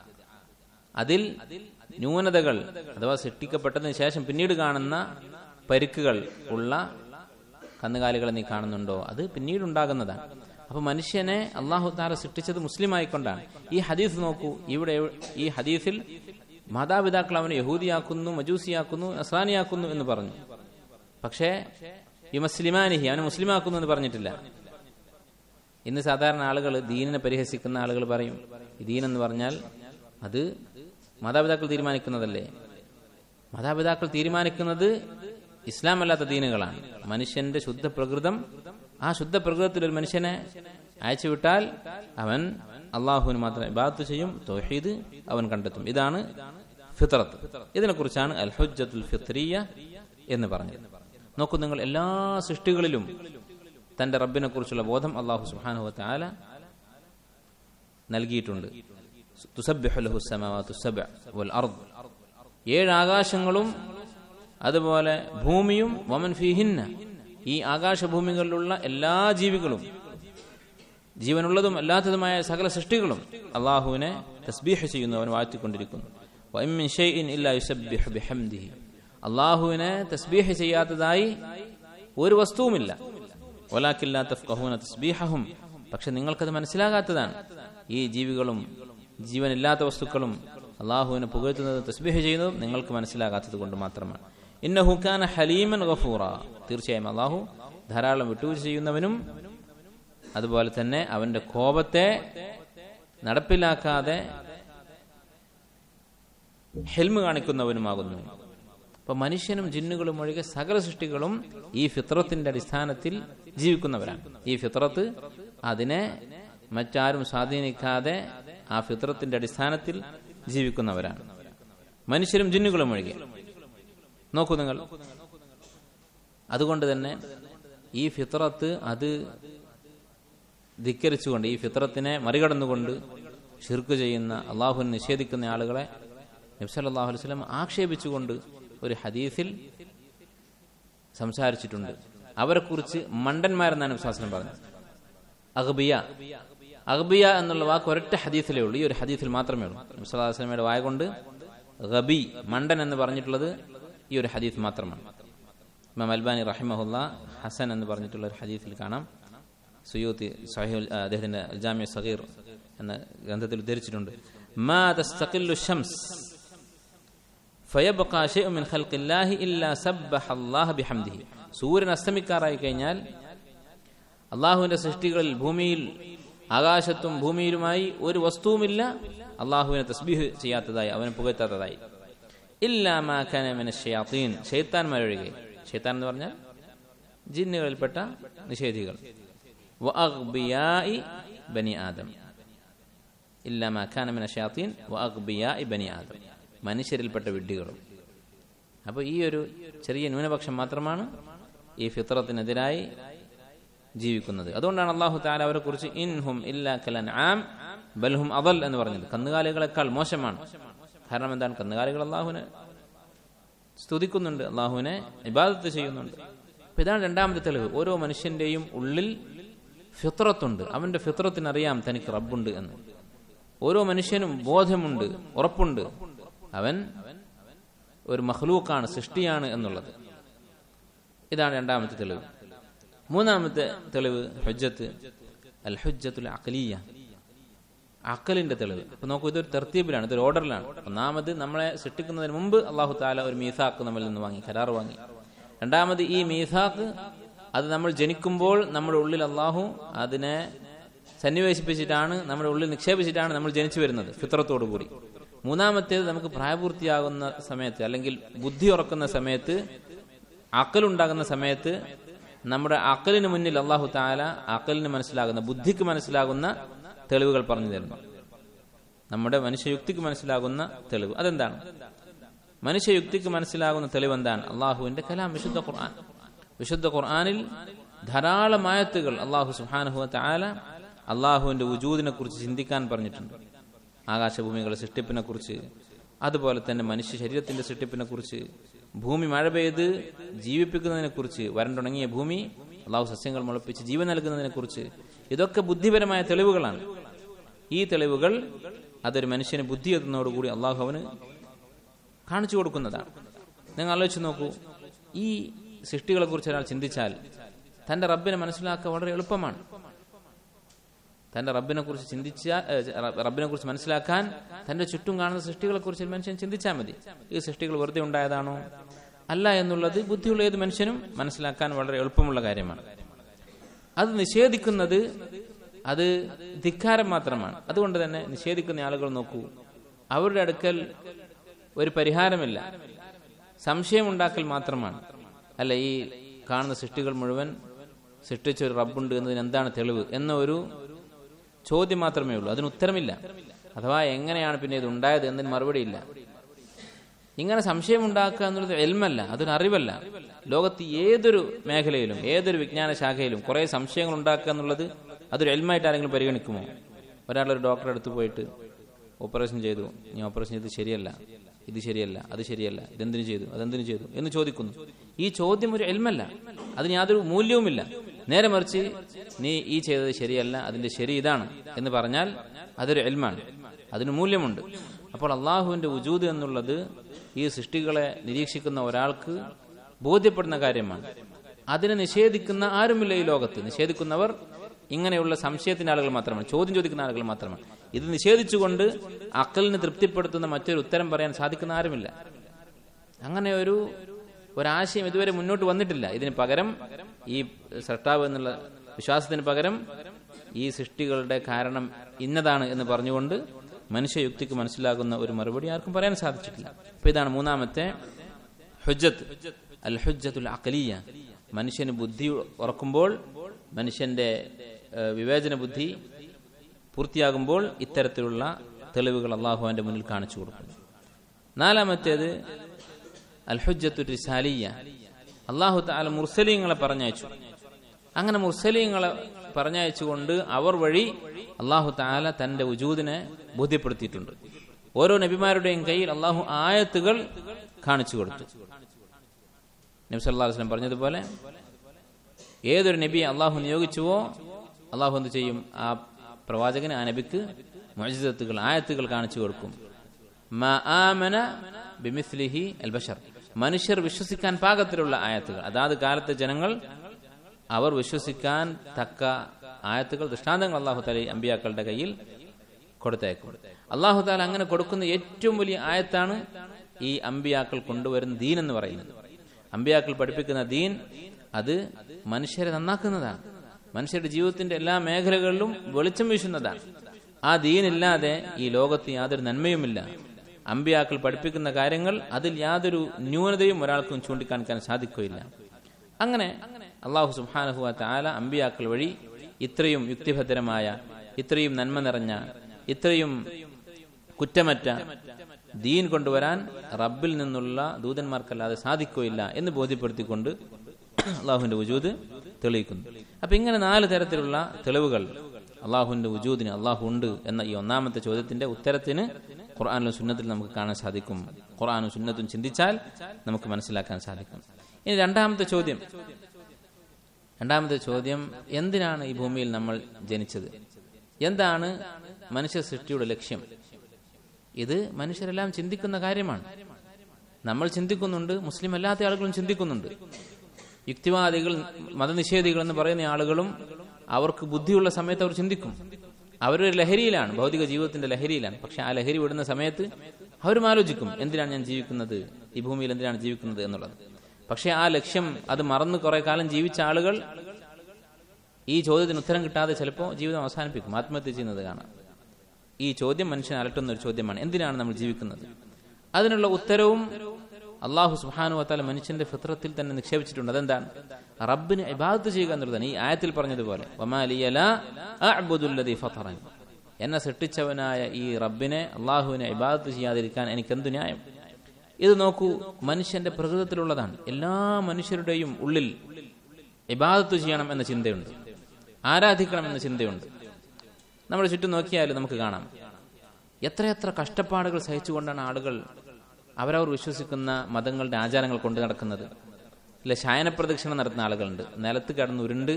അതിൽ ന്യൂനതകൾ അഥവാ സൃഷ്ടിക്കപ്പെട്ടതിന് ശേഷം പിന്നീട് കാണുന്ന പരിക്കുകൾ ഉള്ള കന്നുകാലികളെ നീ കാണുന്നുണ്ടോ അത് പിന്നീട് ഉണ്ടാകുന്നതാണ് അപ്പൊ മനുഷ്യനെ അള്ളാഹു താല സൃഷ്ടിച്ചത് മുസ്ലിം ആയിക്കൊണ്ടാണ് ഈ ഹദീസ് നോക്കൂ ഇവിടെ ഈ ഹദീസിൽ മാതാപിതാക്കൾ അവനെ യഹൂദിയാക്കുന്നു മജൂസിയാക്കുന്നു നസ്രാനിയാക്കുന്നു എന്ന് പറഞ്ഞു പക്ഷേ ഈ മുസ്ലിമാനിഹി അവനെ മുസ്ലിമാക്കുന്നു എന്ന് പറഞ്ഞിട്ടില്ല ഇന്ന് സാധാരണ ആളുകൾ ദീനിനെ പരിഹസിക്കുന്ന ആളുകൾ പറയും ഈ ദീൻ എന്ന് പറഞ്ഞാൽ അത് മാതാപിതാക്കൾ തീരുമാനിക്കുന്നതല്ലേ മാതാപിതാക്കൾ തീരുമാനിക്കുന്നത് ഇസ്ലാം അല്ലാത്ത ദീനുകളാണ് മനുഷ്യന്റെ ശുദ്ധ പ്രകൃതം ആ ശുദ്ധ പ്രകൃതത്തിൽ ഒരു മനുഷ്യനെ അയച്ചുവിട്ടാൽ അവൻ അള്ളാഹുവിന് മാത്രം ഇബാദത്ത് ചെയ്യും തൗഹീദ് അവൻ കണ്ടെത്തും ഇതാണ് ഫിത്രത്ത് ഇതിനെക്കുറിച്ചാണ് അൽ ഹുജ്ജത്തുൽ ഫിത്രിയ എന്ന് പറഞ്ഞത് നോക്കൂ നിങ്ങൾ എല്ലാ സൃഷ്ടികളിലും തന്റെ റബ്ബിനെ കുറിച്ചുള്ള ബോധം അള്ളാഹു സുഹാനുഹ താല നൽകിയിട്ടുണ്ട് തുസബ്ബിഹു ലഹു സ്സമാവാതു സബ്അ വൽ അർദ് ഏഴ് ആകാശങ്ങളും അതുപോലെ ഭൂമിയും വമൻ ഫീഹിന്ന ഈ ആകാശഭൂമികളിലുള്ള എല്ലാ ജീവികളും ജീവനുള്ളതും അല്ലാത്തതുമായ സകല സൃഷ്ടികളും അള്ളാഹുവിനെ തസ്ബീഹ് ചെയ്യുന്നു അവൻ വാഴ്ത്തിക്കൊണ്ടിരിക്കുന്നു വഇമ്മിൻ ഷൈഇൻ ഇല്ലാ യുസബ്ബിഹു ബിഹംദിഹി അള്ളാഹുവിനെ തസ്ബീഹ് ചെയ്യാത്തതായി ഒരു വസ്തുവുമില്ല വലാക്കില്ലാ തഫ്ഖഹൂന തസ്ബീഹഹും പക്ഷെ നിങ്ങൾക്കത് മനസ്സിലാകാത്തതാണ് ഈ ജീവികളും ജീവനില്ലാത്ത വസ്തുക്കളും അള്ളാഹുവിനെ പുകഴ്ത്തുന്നതും തസ്ബീഹ് ചെയ്യുന്നതും നിങ്ങൾക്ക് മനസ്സിലാകാത്തത് കൊണ്ട് മാത്രമാണ് ഇന്നഹുഖാന ഹലീമൻ ഗഫൂറ തീർച്ചയായും അള്ളാഹു ധാരാളം വിട്ടുവീഴ്ച ചെയ്യുന്നവനും അതുപോലെ തന്നെ അവന്റെ കോപത്തെ നടപ്പിലാക്കാതെ ഹെൽമ് കാണിക്കുന്നവനുമാകുന്നു അപ്പൊ മനുഷ്യനും ജിന്നുകളും ഒഴികെ സകല സൃഷ്ടികളും ഈ ഫിത്രത്തിന്റെ അടിസ്ഥാനത്തിൽ ജീവിക്കുന്നവരാണ് ഈ ഫിത്രത്ത് അതിനെ മറ്റാരും സ്വാധീനിക്കാതെ ആ ഫിത്രത്തിന്റെ അടിസ്ഥാനത്തിൽ ജീവിക്കുന്നവരാണ് മനുഷ്യരും ജിന്നുകളും ഒഴികെ നോക്കൂ നിങ്ങൾ അതുകൊണ്ട് തന്നെ ഈ ഫിത്രത്ത് അത് ധിക്കരിച്ചുകൊണ്ട് ഈ ഫിത്രത്തിനെ മറികടന്നുകൊണ്ട് ഷിർക്ക് ചെയ്യുന്ന അള്ളാഹുവിനെ നിഷേധിക്കുന്ന ആളുകളെ നബ്സല്ലാഹു അലൈഹി സ്വലം ആക്ഷേപിച്ചുകൊണ്ട് ഒരു ഹദീസിൽ സംസാരിച്ചിട്ടുണ്ട് അവരെക്കുറിച്ച് മണ്ടന്മാരെന്നാണ് വിശ്വാസം പറഞ്ഞത് അഹബിയ അഹബിയ എന്നുള്ള വാക്ക് ഒരൊറ്റ ഹദീസിലേ ഉള്ളൂ ഈ ഒരു ഹദീസിൽ മാത്രമേ ഉള്ളൂ നബ്സല്ലാഹു വസ്ലമയുടെ വായ കൊണ്ട് ഗബി മണ്ടൻ എന്ന് പറഞ്ഞിട്ടുള്ളത് ഈ ഒരു ഹദീസ് മാത്രമാണ് ഇമാം അൽബാനി റഹിമഹുല്ല ഹസൻ എന്ന് പറഞ്ഞിട്ടുള്ള ഒരു ഹദീസിൽ കാണാം സുയൂത്തി സഹിഹുൽ അദ്ദേഹത്തിന്റെ ജാമ്യ സഗീർ എന്ന ഗ്രന്ഥത്തിൽ ഉദ്ധരിച്ചിട്ടുണ്ട് മാ തസ്തഖില്ലു ഷംസ് ഫയബ്ഖാ ശൈഉ മിൻ ഖൽഖില്ലാഹി ഇല്ലാ സബ്ബഹ അല്ലാഹ ബിഹംദിഹി സൂര്യൻ അസ്തമിക്കാറായി കഴിഞ്ഞാൽ അള്ളാഹുവിന്റെ സൃഷ്ടികളിൽ ഭൂമിയിൽ ആകാശത്തും ഭൂമിയിലുമായി ഒരു വസ്തുവുമില്ല അള്ളാഹുവിനെ തസ്ബീഹ് ചെയ്യാത്തതായി അവനെ പുകഴ്ത്താത്തതായി ഇല്ലാമാക്കാനമിന ഷയാത്തീൻ ഷെയ്ത്താൻമാരൊഴികെ ഷെയ്ത്താൻ എന്ന് പറഞ്ഞാൽ ജിന്നുകളിൽപ്പെട്ട നിഷേധികൾ ബനി ആദം ഇല്ലാമാക്കാനമിന ഷയാത്തീൻ ബനി ആദം മനുഷ്യരിൽപ്പെട്ട വിഡ്ഢികളും അപ്പോൾ ഈ ഒരു ചെറിയ ന്യൂനപക്ഷം മാത്രമാണ് ഈ ഫിത്രത്തിനെതിരായി ജീവിക്കുന്നത് അതുകൊണ്ടാണ് അള്ളാഹു താല അവരെ കുറിച്ച് ഇൻഹും ഇല്ലാ കലൻ ആം ബൽഹും അവൽ എന്ന് പറഞ്ഞത് കന്നുകാലികളെക്കാൾ മോശമാണ് കാരണം എന്താണ് കന്നുകാലികൾ അള്ളാഹുവിനെ സ്തുതിക്കുന്നുണ്ട് അള്ളാഹുവിനെ ഇബാദത്ത് ചെയ്യുന്നുണ്ട് അപ്പൊ ഇതാണ് രണ്ടാമത്തെ തെളിവ് ഓരോ മനുഷ്യന്റെയും ഉള്ളിൽ ഫിത്രത്തുണ്ട് അവന്റെ ഫിത്രത്തിനറിയാം തനിക്ക് റബ്ബുണ്ട് എന്ന് ഓരോ മനുഷ്യനും ബോധമുണ്ട് ഉറപ്പുണ്ട് അവൻ ഒരു മഹ്ലൂക്കാണ് സൃഷ്ടിയാണ് എന്നുള്ളത് ഇതാണ് രണ്ടാമത്തെ തെളിവ് മൂന്നാമത്തെ തെളിവ് ഹുജ്ജത്ത് അൽ ഹുജ്ജത്തുൽ അഖലിയ അക്കലിന്റെ തെളിവ് അപ്പൊ നോക്കൂ ഇതൊരു തെർത്തീബിലാണ് ഇതൊരു ഓർഡറിലാണ് ഒന്നാമത് നമ്മളെ സൃഷ്ടിക്കുന്നതിന് മുമ്പ് അള്ളാഹു താല ഒരു മീസാക്ക് നമ്മളിൽ നിന്ന് വാങ്ങി കരാർ വാങ്ങി രണ്ടാമത് ഈ മീസാക്ക് അത് നമ്മൾ ജനിക്കുമ്പോൾ നമ്മുടെ ഉള്ളിൽ അള്ളാഹു അതിനെ സന്നിവേശിപ്പിച്ചിട്ടാണ് നമ്മുടെ ഉള്ളിൽ നിക്ഷേപിച്ചിട്ടാണ് നമ്മൾ ജനിച്ചു വരുന്നത് ഫിത്രത്തോടു കൂടി മൂന്നാമത്തേത് നമുക്ക് പ്രായപൂർത്തിയാകുന്ന സമയത്ത് അല്ലെങ്കിൽ ബുദ്ധി ഉറക്കുന്ന സമയത്ത് അക്കലുണ്ടാകുന്ന സമയത്ത് നമ്മുടെ അക്കലിന് മുന്നിൽ അള്ളാഹു താല അക്കലിന് മനസ്സിലാകുന്ന ബുദ്ധിക്ക് മനസ്സിലാകുന്ന തെളിവുകൾ പറഞ്ഞു തരുന്നു നമ്മുടെ മനുഷ്യയുക്തിക്ക് മനസ്സിലാകുന്ന തെളിവ് അതെന്താണ് മനുഷ്യയുക്തിക്ക് മനസ്സിലാകുന്ന തെളിവ് എന്താണ് അള്ളാഹുവിന്റെ കലാം വിശുദ്ധ ഖുർആൻ വിശുദ്ധ ഖുർആനിൽ ധാരാളം ആയത്തുകൾ അള്ളാഹു സുഹാനുഹു താല അള്ളാഹുവിന്റെ ഉജൂദിനെ കുറിച്ച് ചിന്തിക്കാൻ പറഞ്ഞിട്ടുണ്ട് ആകാശഭൂമികളുടെ സൃഷ്ടിപ്പിനെ കുറിച്ച് അതുപോലെ തന്നെ മനുഷ്യ ശരീരത്തിന്റെ സൃഷ്ടിപ്പിനെ കുറിച്ച് ഭൂമി മഴ പെയ്ത് ജീവിപ്പിക്കുന്നതിനെ കുറിച്ച് വരണ്ടുണങ്ങിയ ഭൂമി അള്ളാഹു സസ്യങ്ങൾ മുളപ്പിച്ച് ജീവൻ നൽകുന്നതിനെ കുറിച്ച് ഇതൊക്കെ ബുദ്ധിപരമായ തെളിവുകളാണ് ഈ തെളിവുകൾ അതൊരു മനുഷ്യന് ബുദ്ധി എത്തുന്നതോടുകൂടി അള്ളാഹു അവന് കാണിച്ചു കൊടുക്കുന്നതാണ് നിങ്ങൾ ആലോചിച്ച് നോക്കൂ ഈ സൃഷ്ടികളെ കുറിച്ച് ഒരാൾ ചിന്തിച്ചാൽ തന്റെ റബ്ബിനെ മനസ്സിലാക്കുക വളരെ എളുപ്പമാണ് തന്റെ റബ്ബിനെ കുറിച്ച് ചിന്തിച്ചാൽ റബ്ബിനെ കുറിച്ച് മനസ്സിലാക്കാൻ തന്റെ ചുറ്റും കാണുന്ന സൃഷ്ടികളെ കുറിച്ച് മനുഷ്യൻ ചിന്തിച്ചാൽ മതി ഈ സൃഷ്ടികൾ വെറുതെ ഉണ്ടായതാണോ അല്ല എന്നുള്ളത് ബുദ്ധിയുള്ള ഏത് മനുഷ്യനും മനസ്സിലാക്കാൻ വളരെ എളുപ്പമുള്ള കാര്യമാണ് അത് നിഷേധിക്കുന്നത് അത് ധിക്കാരം മാത്രമാണ് അതുകൊണ്ട് തന്നെ നിഷേധിക്കുന്ന ആളുകൾ നോക്കൂ അവരുടെ അടുക്കൽ ഒരു പരിഹാരമില്ല സംശയമുണ്ടാക്കൽ മാത്രമാണ് അല്ല ഈ കാണുന്ന സൃഷ്ടികൾ മുഴുവൻ സൃഷ്ടിച്ച ഒരു റബ്ബുണ്ട് എന്നതിന് എന്താണ് തെളിവ് എന്ന ഒരു ചോദ്യം മാത്രമേ ഉള്ളൂ അതിന് ഉത്തരമില്ല അഥവാ എങ്ങനെയാണ് പിന്നെ ഇത് ഉണ്ടായത് എന്നതിന് മറുപടിയില്ല ഇങ്ങനെ സംശയം ഉണ്ടാക്കുക എന്നുള്ളത് എൽമല്ല അതൊരു അറിവല്ല ലോകത്ത് ഏതൊരു മേഖലയിലും ഏതൊരു വിജ്ഞാന ശാഖയിലും കുറെ സംശയങ്ങൾ ഉണ്ടാക്കുക എന്നുള്ളത് അതൊരു എൽമായിട്ട് ആരെങ്കിലും പരിഗണിക്കുമോ ഒരാളൊരു ഡോക്ടറെ അടുത്ത് പോയിട്ട് ഓപ്പറേഷൻ ചെയ്തു നീ ഓപ്പറേഷൻ ചെയ്ത് ശരിയല്ല ഇത് ശരിയല്ല അത് ശരിയല്ല ഇതെന്തിനു ചെയ്തു അതെന്തിനു ചെയ്തു എന്ന് ചോദിക്കുന്നു ഈ ചോദ്യം ഒരു എൽമല്ല അതിന് യാതൊരു മൂല്യവുമില്ല നേരെ മറിച്ച് നീ ഈ ചെയ്തത് ശരിയല്ല അതിന്റെ ശരി ഇതാണ് എന്ന് പറഞ്ഞാൽ അതൊരു എൽമാണ് അതിന് മൂല്യമുണ്ട് അപ്പോൾ അള്ളാഹുവിന്റെ ഉജൂദ് എന്നുള്ളത് ഈ സൃഷ്ടികളെ നിരീക്ഷിക്കുന്ന ഒരാൾക്ക് ബോധ്യപ്പെടുന്ന കാര്യമാണ് അതിനെ നിഷേധിക്കുന്ന ആരുമില്ല ഈ ലോകത്ത് നിഷേധിക്കുന്നവർ ഇങ്ങനെയുള്ള സംശയത്തിന്റെ ആളുകൾ മാത്രമാണ് ചോദ്യം ചോദിക്കുന്ന ആളുകൾ മാത്രമാണ് ഇത് നിഷേധിച്ചുകൊണ്ട് അക്കലിന് തൃപ്തിപ്പെടുത്തുന്ന മറ്റൊരു ഉത്തരം പറയാൻ സാധിക്കുന്ന ആരുമില്ല അങ്ങനെ ഒരു ഒരാശയം ഇതുവരെ മുന്നോട്ട് വന്നിട്ടില്ല ഇതിന് പകരം ഈ സൃഷ്ടാവ് എന്നുള്ള വിശ്വാസത്തിന് പകരം ഈ സൃഷ്ടികളുടെ കാരണം ഇന്നതാണ് എന്ന് പറഞ്ഞുകൊണ്ട് മനുഷ്യയുക്തിക്ക് മനസ്സിലാകുന്ന ഒരു മറുപടി ആർക്കും പറയാൻ സാധിച്ചിട്ടില്ല അപ്പൊ ഇതാണ് മൂന്നാമത്തെ ഹുജ്ജത്ത് അൽ ഹുജ്ജത്തുൽ അഖലിയ മനുഷ്യന് ബുദ്ധി ഉറക്കുമ്പോൾ മനുഷ്യന്റെ ഏഹ്, വിവേചന ബുദ്ധി പൂർത്തിയാകുമ്പോൾ ഇത്തരത്തിലുള്ള തെളിവുകൾ അള്ളാഹുവിന്റെ മുന്നിൽ കാണിച്ചു കൊടുക്കുന്നു നാലാമത്തേത് അൽഹുജ്ജത്തു റിസാലിയ അള്ളാഹു താല മുർസലീങ്ങളെ പറഞ്ഞയച്ചു അങ്ങനെ മുർസലീങ്ങളെ പറഞ്ഞയച്ചുകൊണ്ട് അവർ വഴി അള്ളാഹു താല തന്റെ ഉജൂദിനെ ബോധ്യപ്പെടുത്തിയിട്ടുണ്ട് ഓരോ നബിമാരുടെയും കയ്യിൽ അള്ളാഹു ആയത്തുകൾ കാണിച്ചു കൊടുത്തു നബി സല്ലല്ലാഹു അലൈഹി വസല്ലം പറഞ്ഞതുപോലെ ഏതൊരു നബിയെ അള്ളാഹു നിയോഗിച്ചുവോ അള്ളാഹു എന്ത് ചെയ്യും ആ പ്രവാചകന് ആ നബിക്ക് മുഅ്ജിസത്തുകൾ ആയത്തുകൾ കാണിച്ചു കൊടുക്കും മാ ആമന ബിമിസ്ലിഹി അൽ ബഷർ മനുഷ്യർ വിശ്വസിക്കാൻ പാകത്തിലുള്ള ആയത്തുകൾ അതാത് കാലത്തെ ജനങ്ങൾ അവർ വിശ്വസിക്കാൻ തക്ക ആയത്തുകൾ ദൃഷ്ടാന്തങ്ങൾ അള്ളാഹു താല അമ്പിയാക്കളുടെ കയ്യിൽ കൊടുത്തേക്കും അള്ളാഹു താല അങ്ങനെ കൊടുക്കുന്ന ഏറ്റവും വലിയ ആയത്താണ് ഈ അമ്പിയാക്കൾ കൊണ്ടുവരുന്ന ദീൻ എന്ന് പറയുന്നത് അമ്പിയാക്കൾ പഠിപ്പിക്കുന്ന ദീൻ അത് മനുഷ്യരെ നന്നാക്കുന്നതാണ് മനുഷ്യരുടെ ജീവിതത്തിന്റെ എല്ലാ മേഖലകളിലും വെളിച്ചം വീശുന്നതാണ് ആ ദീനില്ലാതെ ഈ ലോകത്ത് യാതൊരു നന്മയുമില്ല അമ്പിയാക്കൾ പഠിപ്പിക്കുന്ന കാര്യങ്ങൾ അതിൽ യാതൊരു ന്യൂനതയും ഒരാൾക്കും ചൂണ്ടിക്കാണിക്കാൻ സാധിക്കുകയില്ല അങ്ങനെ അള്ളാഹു സുബാനഹു താല അമ്പിയാക്കൾ വഴി ഇത്രയും യുക്തിഭദ്രമായ ഇത്രയും നന്മ നിറഞ്ഞ ഇത്രയും കുറ്റമറ്റ ദീൻ കൊണ്ടുവരാൻ റബ്ബിൽ നിന്നുള്ള ദൂതന്മാർക്കല്ലാതെ സാധിക്കുകയില്ല എന്ന് ബോധ്യപ്പെടുത്തിക്കൊണ്ട് അള്ളാഹുവിന്റെ വജൂദ് തെളിയിക്കുന്നു അപ്പൊ ഇങ്ങനെ നാല് തരത്തിലുള്ള തെളിവുകൾ അള്ളാഹുവിന്റെ വജൂദിന് അള്ളാഹു ഉണ്ട് എന്ന ഈ ഒന്നാമത്തെ ചോദ്യത്തിന്റെ ഉത്തരത്തിന് ഖുർആാനിലും സുന്നത്തിൽ നമുക്ക് കാണാൻ സാധിക്കും ഖുർആാനും സുന്നത്തും ചിന്തിച്ചാൽ നമുക്ക് മനസ്സിലാക്കാൻ സാധിക്കും ഇനി രണ്ടാമത്തെ ചോദ്യം രണ്ടാമത്തെ ചോദ്യം എന്തിനാണ് ഈ ഭൂമിയിൽ നമ്മൾ ജനിച്ചത് എന്താണ് മനുഷ്യ സൃഷ്ടിയുടെ ലക്ഷ്യം ഇത് മനുഷ്യരെല്ലാം ചിന്തിക്കുന്ന കാര്യമാണ് നമ്മൾ ചിന്തിക്കുന്നുണ്ട് മുസ്ലിം അല്ലാത്ത ആളുകളും ചിന്തിക്കുന്നുണ്ട് യുക്തിവാദികൾ മതനിഷേധികൾ എന്ന് പറയുന്ന ആളുകളും അവർക്ക് ബുദ്ധിയുള്ള സമയത്ത് അവർ ചിന്തിക്കും അവരൊരു ലഹരിയിലാണ് ഭൗതിക ജീവിതത്തിന്റെ ലഹരിയിലാണ് പക്ഷെ ആ ലഹരി വിടുന്ന സമയത്ത് അവരും ആലോചിക്കും എന്തിനാണ് ഞാൻ ജീവിക്കുന്നത് ഈ ഭൂമിയിൽ എന്തിനാണ് ജീവിക്കുന്നത് എന്നുള്ളത് പക്ഷെ ആ ലക്ഷ്യം അത് മറന്ന് കുറെ കാലം ജീവിച്ച ആളുകൾ ഈ ചോദ്യത്തിന് ഉത്തരം കിട്ടാതെ ചിലപ്പോൾ ജീവിതം അവസാനിപ്പിക്കും ആത്മഹത്യ ചെയ്യുന്നത് കാണാം ഈ ചോദ്യം മനുഷ്യനെ അലട്ടുന്ന ഒരു ചോദ്യമാണ് എന്തിനാണ് നമ്മൾ ജീവിക്കുന്നത് അതിനുള്ള ഉത്തരവും അള്ളാഹു സുഹാനു വത്താല മനുഷ്യന്റെ ഫിത്രത്തിൽ തന്നെ നിക്ഷേപിച്ചിട്ടുണ്ട് അതെന്താണ് റബ്ബിന് ഇബാദത്ത് ചെയ്യുക എന്നുള്ളതാണ് ഈ ആയത്തിൽ പറഞ്ഞതുപോലെ വമാലിയല അഅ്ബുദുല്ലദീ ഫതറനി. എന്നെ സൃഷ്ടിച്ചവനായ ഈ റബ്ബിനെ അള്ളാഹുവിനെ ഇബാദത്ത് ചെയ്യാതിരിക്കാൻ എനിക്ക് എന്തു ന്യായം ഇത് നോക്കൂ മനുഷ്യന്റെ പ്രകൃതത്തിലുള്ളതാണ് എല്ലാ മനുഷ്യരുടെയും ഉള്ളിൽ ഇബാദത്ത് ചെയ്യണം എന്ന ചിന്തയുണ്ട് ആരാധിക്കണം എന്ന ചിന്തയുണ്ട് നമ്മൾ ചുറ്റും നോക്കിയാൽ നമുക്ക് കാണാം എത്രയെത്ര കഷ്ടപ്പാടുകൾ സഹിച്ചുകൊണ്ടാണ് ആളുകൾ അവരവർ വിശ്വസിക്കുന്ന മതങ്ങളുടെ ആചാരങ്ങൾ കൊണ്ടു നടക്കുന്നത് ഇല്ല ശയന പ്രദക്ഷിണം നടത്തുന്ന ആളുകളുണ്ട് നിലത്ത് കിടന്ന് ഉരുണ്ട്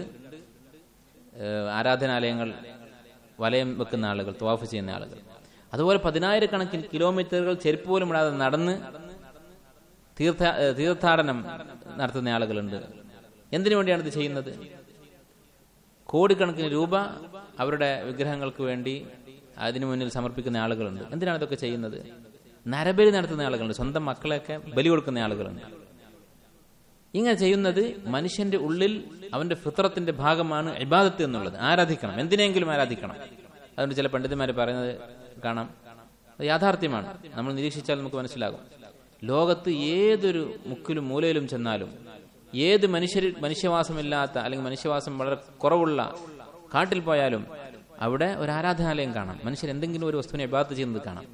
ഏഹ്, ആരാധനാലയങ്ങൾ വലയം വെക്കുന്ന ആളുകൾ തവാഫ് ചെയ്യുന്ന ആളുകൾ അതുപോലെ പതിനായിരക്കണക്കിന് കിലോമീറ്ററുകൾ ചെരുപ്പ് പോലും ഇടാതെ നടന്ന് തീർത്ഥ ഏഹ്, തീർത്ഥാടനം നടത്തുന്ന ആളുകളുണ്ട് എന്തിനു വേണ്ടിയാണ് ഇത് ചെയ്യുന്നത് കോടിക്കണക്കിന് രൂപ അവരുടെ വിഗ്രഹങ്ങൾക്ക് വേണ്ടി അതിനു മുന്നിൽ സമർപ്പിക്കുന്ന ആളുകളുണ്ട് എന്തിനാണ് ഇതൊക്കെ ചെയ്യുന്നത് നരബലി നടത്തുന്ന ആളുകളുണ്ട് സ്വന്തം മക്കളെയൊക്കെ ബലി കൊടുക്കുന്ന ആളുകളുണ്ട് ഇങ്ങനെ ചെയ്യുന്നത് മനുഷ്യന്റെ ഉള്ളിൽ അവന്റെ ഫിത്രത്തിന്റെ ഭാഗമാണ് ഇബാദത്ത് എന്നുള്ളത് ആരാധിക്കണം എന്തിനെങ്കിലും ആരാധിക്കണം അതുകൊണ്ട് ചില പണ്ഡിതന്മാർ പറയുന്നത് കാണാം അത് യാഥാർത്ഥ്യമാണ് നമ്മൾ നിരീക്ഷിച്ചാൽ നമുക്ക് മനസ്സിലാകും ലോകത്ത് ഏതൊരു മുക്കിലും മൂലയിലും ചെന്നാലും ഏത് മനുഷ്യർ മനുഷ്യവാസമില്ലാത്ത അല്ലെങ്കിൽ മനുഷ്യവാസം വളരെ കുറവുള്ള കാട്ടിൽ പോയാലും അവിടെ ഒരു ആരാധനാലയം കാണാം മനുഷ്യർ എന്തെങ്കിലും ഒരു വസ്തുവിനെ ഇബാദത്ത് ചെയ്യുന്നത് കാണാം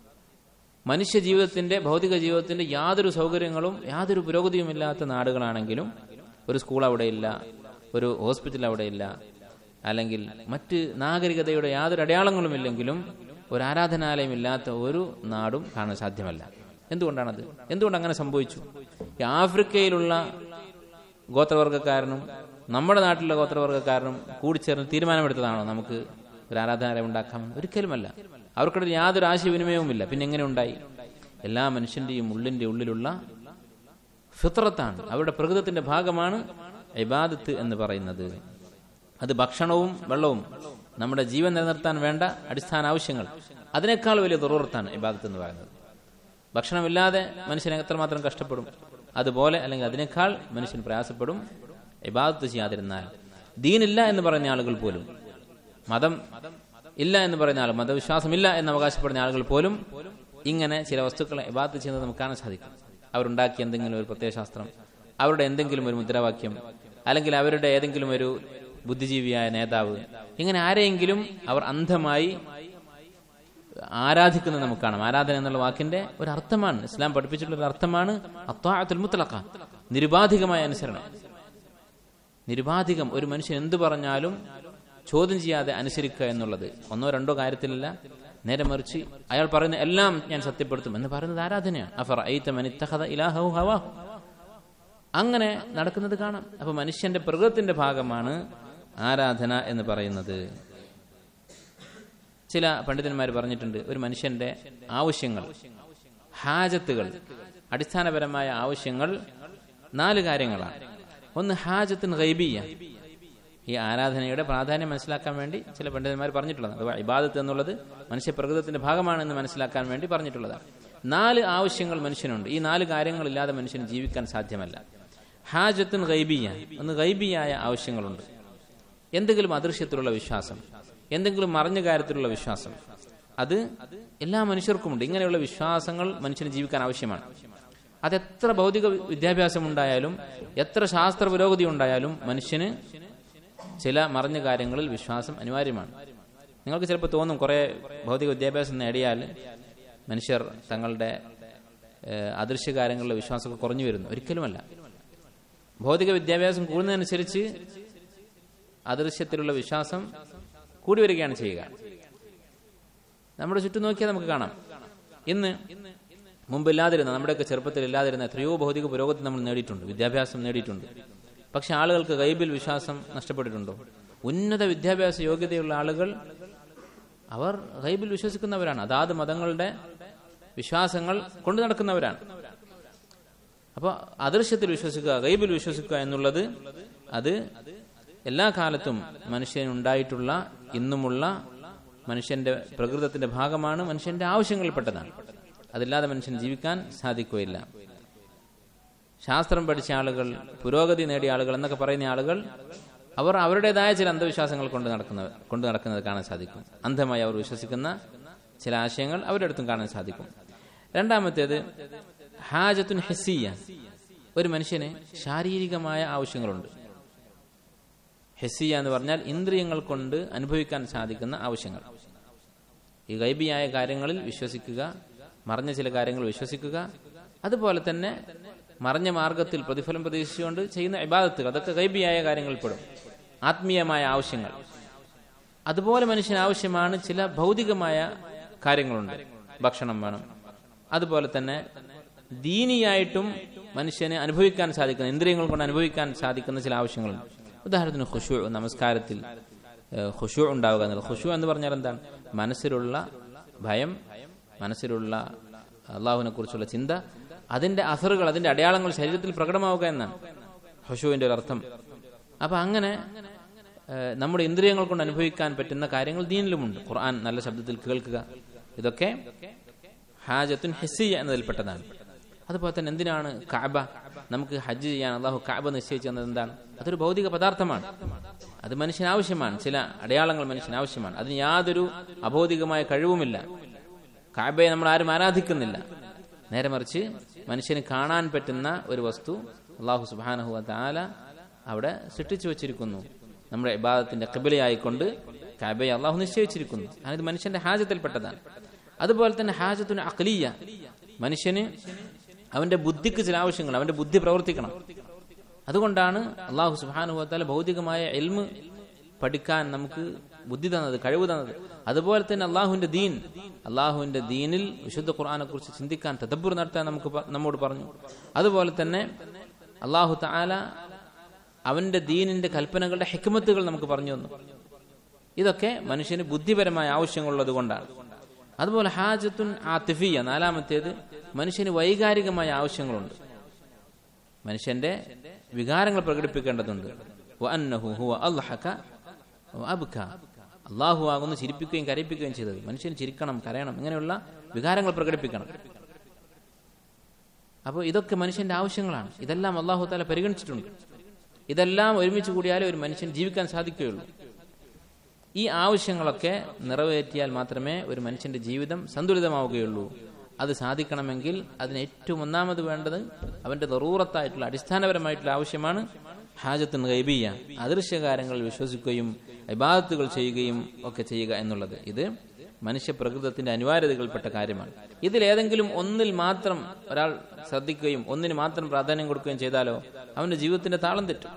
മനുഷ്യ ജീവിതത്തിന്റെ ഭൗതിക ജീവിതത്തിന്റെ യാതൊരു സൗകര്യങ്ങളും യാതൊരു പുരോഗതിയുമില്ലാത്ത നാടുകളാണെങ്കിലും ഒരു സ്കൂൾ അവിടെ ഇല്ല ഒരു ഹോസ്പിറ്റൽ അവിടെ ഇല്ല അല്ലെങ്കിൽ മറ്റ് നാഗരികതയുടെ യാതൊരു അടയാളങ്ങളും ഇല്ലെങ്കിലും ഒരു ആരാധനാലയം ഇല്ലാത്ത ഒരു നാടും കാണാൻ സാധ്യമല്ല എന്തുകൊണ്ടാണത് എന്തുകൊണ്ട് അങ്ങനെ സംഭവിച്ചു ഈ ആഫ്രിക്കയിലുള്ള ഗോത്രവർഗക്കാരനും നമ്മുടെ നാട്ടിലെ ഗോത്രവർഗക്കാരനും കൂടിച്ചേർന്ന് തീരുമാനമെടുത്തതാണോ നമുക്ക് ഒരു ആരാധനാലയം ഉണ്ടാക്കാമെന്ന് ഒരിക്കലുമല്ല അവർക്കിടയിൽ യാതൊരു ആശയവിനിമയവുമില്ല പിന്നെ എങ്ങനെ ഉണ്ടായി എല്ലാ മനുഷ്യന്റെയും ഉള്ളിന്റെ ഉള്ളിലുള്ള ഫിത്രത്താണ് അവരുടെ പ്രകൃതത്തിന്റെ ഭാഗമാണ് ഇബാദത്ത് എന്ന് പറയുന്നത് അത് ഭക്ഷണവും വെള്ളവും നമ്മുടെ ജീവൻ നിലനിർത്താൻ വേണ്ട അടിസ്ഥാന ആവശ്യങ്ങൾ അതിനേക്കാൾ വലിയ ദുർവർത്താണ് ഇബാദത്ത് എന്ന് പറയുന്നത് ഭക്ഷണമില്ലാതെ മനുഷ്യൻ എത്രമാത്രം കഷ്ടപ്പെടും അതുപോലെ അല്ലെങ്കിൽ അതിനേക്കാൾ മനുഷ്യൻ പ്രയാസപ്പെടും ഇബാദത്ത് ചെയ്യാതിരുന്നാൽ ദീനില്ല എന്ന് പറയുന്ന ആളുകൾ പോലും മതം ഇല്ല എന്ന് പറയുന്ന ആൾ മതവിശ്വാസമില്ല എന്ന് അവകാശപ്പെടുന്ന ആളുകൾ പോലും ഇങ്ങനെ ചില വസ്തുക്കളെ ഇബാദത്ത് ചെയ്യുന്നത് നമുക്ക് കാണാൻ സാധിക്കും അവരുണ്ടാക്കിയ എന്തെങ്കിലും ഒരു പ്രത്യയശാസ്ത്രം അവരുടെ എന്തെങ്കിലും ഒരു മുദ്രാവാക്യം അല്ലെങ്കിൽ അവരുടെ ഏതെങ്കിലും ഒരു ബുദ്ധിജീവിയായ നേതാവ് ഇങ്ങനെ ആരെയെങ്കിലും അവർ അന്ധമായി ആരാധിക്കുന്നത് നമുക്ക് കാണാം ആരാധന എന്നുള്ള വാക്കിന്റെ ഒരു അർത്ഥമാണ് ഇസ്ലാം പഠിപ്പിച്ചിട്ടുള്ള ഒരു അർത്ഥമാണ് അത്വാഅത്തുൽ മുത്തലഖ നിരുപാധികമായ അനുസരണം നിരുപാധികം ഒരു മനുഷ്യൻ എന്തു പറഞ്ഞാലും ചോദ്യം ചെയ്യാതെ അനുസരിക്കുക എന്നുള്ളത് ഒന്നോ രണ്ടോ കാര്യത്തിലല്ല നേരെ മറിച്ച് അയാൾ പറയുന്ന എല്ലാം ഞാൻ സത്യപ്പെടുത്തും എന്ന് പറയുന്നത് ആരാധനയാണ് അഫർ ഇലാഹു ഹവാഹു അങ്ങനെ നടക്കുന്നത് കാണാം അപ്പൊ മനുഷ്യന്റെ പ്രകൃതത്തിന്റെ ഭാഗമാണ് ആരാധന എന്ന് പറയുന്നത് ചില പണ്ഡിതന്മാർ പറഞ്ഞിട്ടുണ്ട് ഒരു മനുഷ്യന്റെ ആവശ്യങ്ങൾ ഹാജത്തുകൾ അടിസ്ഥാനപരമായ ആവശ്യങ്ങൾ നാല് കാര്യങ്ങളാണ് ഒന്ന് ഹാജത്തിന് ഗൈബിയ ഈ ആരാധനയുടെ പ്രാധാന്യം മനസ്സിലാക്കാൻ വേണ്ടി ചില പണ്ഡിതന്മാർ പറഞ്ഞിട്ടുള്ളതാണ് അഥവാ ഇബാദത്ത് എന്നുള്ളത് മനുഷ്യ പ്രകൃതത്തിന്റെ ഭാഗമാണെന്ന് മനസ്സിലാക്കാൻ വേണ്ടി പറഞ്ഞിട്ടുള്ളതാണ് നാല് ആവശ്യങ്ങൾ മനുഷ്യനുണ്ട് ഈ നാല് കാര്യങ്ങളില്ലാതെ മനുഷ്യന് ജീവിക്കാൻ സാധ്യമല്ല ഹാജത്തുൻ ഗൈബിയ ഒന്ന് ഗൈബിയായ ആവശ്യങ്ങളുണ്ട് എന്തെങ്കിലും അദൃശ്യത്തിലുള്ള വിശ്വാസം എന്തെങ്കിലും മറിഞ്ഞ കാര്യത്തിലുള്ള വിശ്വാസം അത് എല്ലാ മനുഷ്യർക്കുമുണ്ട് ഇങ്ങനെയുള്ള വിശ്വാസങ്ങൾ മനുഷ്യന് ജീവിക്കാൻ ആവശ്യമാണ് അതെത്ര ഭൗതിക വിദ്യാഭ്യാസം ഉണ്ടായാലും എത്ര ശാസ്ത്ര പുരോഗതി ഉണ്ടായാലും മനുഷ്യന് ചില മറിഞ്ഞ കാര്യങ്ങളിൽ വിശ്വാസം അനിവാര്യമാണ് നിങ്ങൾക്ക് ചിലപ്പോൾ തോന്നും കുറെ ഭൗതിക വിദ്യാഭ്യാസം നേടിയാൽ മനുഷ്യർ തങ്ങളുടെ അദൃശ്യ കാര്യങ്ങളിലെ വിശ്വാസമൊക്കെ കുറഞ്ഞു വരുന്നു ഒരിക്കലുമല്ല ഭൗതിക വിദ്യാഭ്യാസം കൂടുന്നതനുസരിച്ച് അദൃശ്യത്തിലുള്ള വിശ്വാസം കൂടി വരികയാണ് ചെയ്യുക നമ്മുടെ ചുറ്റും നോക്കിയാൽ നമുക്ക് കാണാം ഇന്ന് മുമ്പില്ലാതിരുന്ന നമ്മുടെയൊക്കെ ചെറുപ്പത്തിൽ ഇല്ലാതിരുന്ന എത്രയോ ഭൗതിക പുരോഗതി നമ്മൾ നേടിയിട്ടുണ്ട് വിദ്യാഭ്യാസം നേടിയിട്ടുണ്ട് പക്ഷെ ആളുകൾക്ക് ഗൈബിൽ വിശ്വാസം നഷ്ടപ്പെട്ടിട്ടുണ്ടോ ഉന്നത വിദ്യാഭ്യാസ യോഗ്യതയുള്ള ആളുകൾ അവർ ഗൈബിൽ വിശ്വസിക്കുന്നവരാണ് അതാത് മതങ്ങളുടെ വിശ്വാസങ്ങൾ കൊണ്ടു നടക്കുന്നവരാണ് അപ്പോൾ അദൃശ്യത്തിൽ വിശ്വസിക്കുക ഗൈബിൽ വിശ്വസിക്കുക എന്നുള്ളത് അത് എല്ലാ കാലത്തും മനുഷ്യനുണ്ടായിട്ടുള്ള ഇന്നുമുള്ള മനുഷ്യന്റെ പ്രകൃതത്തിന്റെ ഭാഗമാണ് മനുഷ്യന്റെ ആവശ്യങ്ങളിൽപ്പെട്ടതാണ് അതില്ലാതെ മനുഷ്യൻ ജീവിക്കാൻ സാധിക്കുകയില്ല ശാസ്ത്രം പഠിച്ച ആളുകൾ പുരോഗതി നേടിയ ആളുകൾ എന്നൊക്കെ പറയുന്ന ആളുകൾ അവർ അവരുടേതായ ചില അന്ധവിശ്വാസങ്ങൾ കൊണ്ട് നടക്കുന്ന കൊണ്ട് നടക്കുന്നത് കാണാൻ സാധിക്കും അന്ധമായി അവർ വിശ്വസിക്കുന്ന ചില ആശയങ്ങൾ അവരുടെ അടുത്തും കാണാൻ സാധിക്കും രണ്ടാമത്തേത് ഹാജത്തുൻ ഹെസിയ ഒരു മനുഷ്യന് ശാരീരികമായ ആവശ്യങ്ങളുണ്ട് ഹെസിയ എന്ന് പറഞ്ഞാൽ ഇന്ദ്രിയങ്ങൾ കൊണ്ട് അനുഭവിക്കാൻ സാധിക്കുന്ന ആവശ്യങ്ങൾ ഈ ഗൈബിയായ കാര്യങ്ങളിൽ വിശ്വസിക്കുക മറഞ്ഞ ചില കാര്യങ്ങൾ വിശ്വസിക്കുക അതുപോലെ തന്നെ മറഞ്ഞ മാർഗത്തിൽ പ്രതിഫലം പ്രതീക്ഷിച്ചുകൊണ്ട് ചെയ്യുന്ന ഇബാദത്തുകൾ അതൊക്കെ ഗൈബിയായ കാര്യങ്ങളിൽപ്പെടും ആത്മീയമായ ആവശ്യങ്ങൾ അതുപോലെ മനുഷ്യന് ആവശ്യമാണ് ചില ഭൗതികമായ കാര്യങ്ങളുണ്ട് ഭക്ഷണം വേണം അതുപോലെ തന്നെ ദീനിയായിട്ടും മനുഷ്യന് അനുഭവിക്കാൻ സാധിക്കുന്ന ഇന്ദ്രിയങ്ങൾ കൊണ്ട് അനുഭവിക്കാൻ സാധിക്കുന്ന ചില ആവശ്യങ്ങളുണ്ട് ഉദാഹരണത്തിന് ഖുഷു നമസ്കാരത്തിൽ ഖുഷു ഉണ്ടാവുക എന്നുള്ളത് ഖുഷു എന്ന് പറഞ്ഞാൽ എന്താണ് മനസ്സിലുള്ള ഭയം മനസ്സിലുള്ള അള്ളാഹുവിനെ കുറിച്ചുള്ള ചിന്ത അതിന്റെ അസറുകൾ അതിന്റെ അടയാളങ്ങൾ ശരീരത്തിൽ പ്രകടമാവുക എന്നാണ് ഖുഷുവിന്റെ ഒരു അർത്ഥം അപ്പൊ അങ്ങനെ ഏഹ്, നമ്മുടെ ഇന്ദ്രിയങ്ങൾ കൊണ്ട് അനുഭവിക്കാൻ പറ്റുന്ന കാര്യങ്ങൾ ദീനിലുമുണ്ട് ഖുർആൻ നല്ല ശബ്ദത്തിൽ കേൾക്കുക ഇതൊക്കെ ഹാജത്തുൻ ഹിസിയ എന്നതിൽപ്പെട്ടതാണ് അതുപോലെ തന്നെ എന്തിനാണ് കാബ നമുക്ക് ഹജ്ജ് ചെയ്യാൻ അള്ളാഹു കാബ നിശ്ചയിച്ചു തന്നത് എന്താണ് അതൊരു ഭൗതിക പദാർത്ഥമാണ് അത് മനുഷ്യന് ആവശ്യമാണ് ചില അടയാളങ്ങൾ മനുഷ്യന് ആവശ്യമാണ് അതിന് യാതൊരു അഭൗതികമായ കഴിവുമില്ല കാബയെ നമ്മൾ ആരും ആരാധിക്കുന്നില്ല നേരെ മറിച്ച് മനുഷ്യന് കാണാൻ പറ്റുന്ന ഒരു വസ്തു അള്ളാഹു സുബാനഹു താല അവിടെ സൃഷ്ടിച്ചു വച്ചിരിക്കുന്നു നമ്മുടെ ഇബാദത്തിന്റെ കിബിലയായിക്കൊണ്ട് കാബയെ അള്ളാഹു നിശ്ചയിച്ചിരിക്കുന്നു അതായത് മനുഷ്യന്റെ ഹാജത്തിൽപ്പെട്ടതാണ് അതുപോലെ തന്നെ ഹാജത്തിന് അഖലിയ മനുഷ്യന് അവന്റെ ബുദ്ധിക്ക് ചില ആവശ്യങ്ങൾ അവന്റെ ബുദ്ധി പ്രവർത്തിക്കണം അതുകൊണ്ടാണ് അള്ളാഹു സുബാനുഭവത്താല ഭൗതികമായ എൽമ് പഠിക്കാൻ നമുക്ക് ബുദ്ധി തന്നത് കഴിവ് തന്നത് അതുപോലെ തന്നെ അള്ളാഹുവിന്റെ ദീൻ അള്ളാഹുവിന്റെ ദീനിൽ വിശുദ്ധ ഖുർആനെ കുറിച്ച് ചിന്തിക്കാൻ തദബ്ബുർ നടത്താൻ നമുക്ക് പ- നമ്മോട് പറഞ്ഞു അതുപോലെ തന്നെ അള്ളാഹു താല അവന്റെ ദീനിന്റെ കൽപ്പനകളുടെ ഹെക്മത്തുകൾ നമുക്ക് പറഞ്ഞു തന്നു ഇതൊക്കെ മനുഷ്യന് ബുദ്ധിപരമായ ആവശ്യങ്ങളുള്ളത് കൊണ്ടാണ് അതുപോലെ ഹാജത്തുൻ ആത്തിഫിയ നാലാമത്തേത് മനുഷ്യന് വൈകാരികമായ ആവശ്യങ്ങളുണ്ട് മനുഷ്യന്റെ വികാരങ്ങൾ പ്രകടിപ്പിക്കേണ്ടതുണ്ട് വഅന്നഹു ഹുവ അദ്ഹക വഅബ്ക. അള്ളാഹു ആകുന്നു ചിരിപ്പിക്കുകയും കരയിപ്പിക്കുകയും ചെയ്തത് മനുഷ്യൻ ചിരിക്കണം കരയണം ഇങ്ങനെയുള്ള വികാരങ്ങൾ പ്രകടിപ്പിക്കണം അപ്പോൾ ഇതൊക്കെ മനുഷ്യന്റെ ആവശ്യങ്ങളാണ് ഇതെല്ലാം അള്ളാഹു താല പരിഗണിച്ചിട്ടുണ്ട് ഇതെല്ലാം ഒരുമിച്ച് കൂടിയാലേ ഒരു മനുഷ്യൻ ജീവിക്കാൻ സാധിക്കുകയുള്ളൂ ഈ ആവശ്യങ്ങളൊക്കെ നിറവേറ്റിയാൽ മാത്രമേ ഒരു മനുഷ്യന്റെ ജീവിതം സന്തുലിതമാവുകയുള്ളൂ അത് സാധിക്കണമെങ്കിൽ അതിന് ഏറ്റവും ഒന്നാമത് വേണ്ടത് അവന്റെ നെറൂറത്തായിട്ടുള്ള അടിസ്ഥാനപരമായിട്ടുള്ള ആവശ്യമാണ് ഹാജത്തുൻ ഗൈബിയ അദൃശ്യകാര്യങ്ങളിൽ വിശ്വസിക്കുകയും ഇബാദത്തുകൾ ചെയ്യുകയും ഒക്കെ ചെയ്യുക എന്നുള്ളത് ഇത് മനുഷ്യ പ്രകൃതത്തിന്റെ അനിവാര്യതകൾപ്പെട്ട കാര്യമാണ് ഇതിലേതെങ്കിലും ഒന്നിൽ മാത്രം ഒരാൾ ശ്രദ്ധിക്കുകയും ഒന്നിന് മാത്രം പ്രാധാന്യം കൊടുക്കുകയും ചെയ്താലോ അവന്റെ ജീവിതത്തിന്റെ താളം തെറ്റും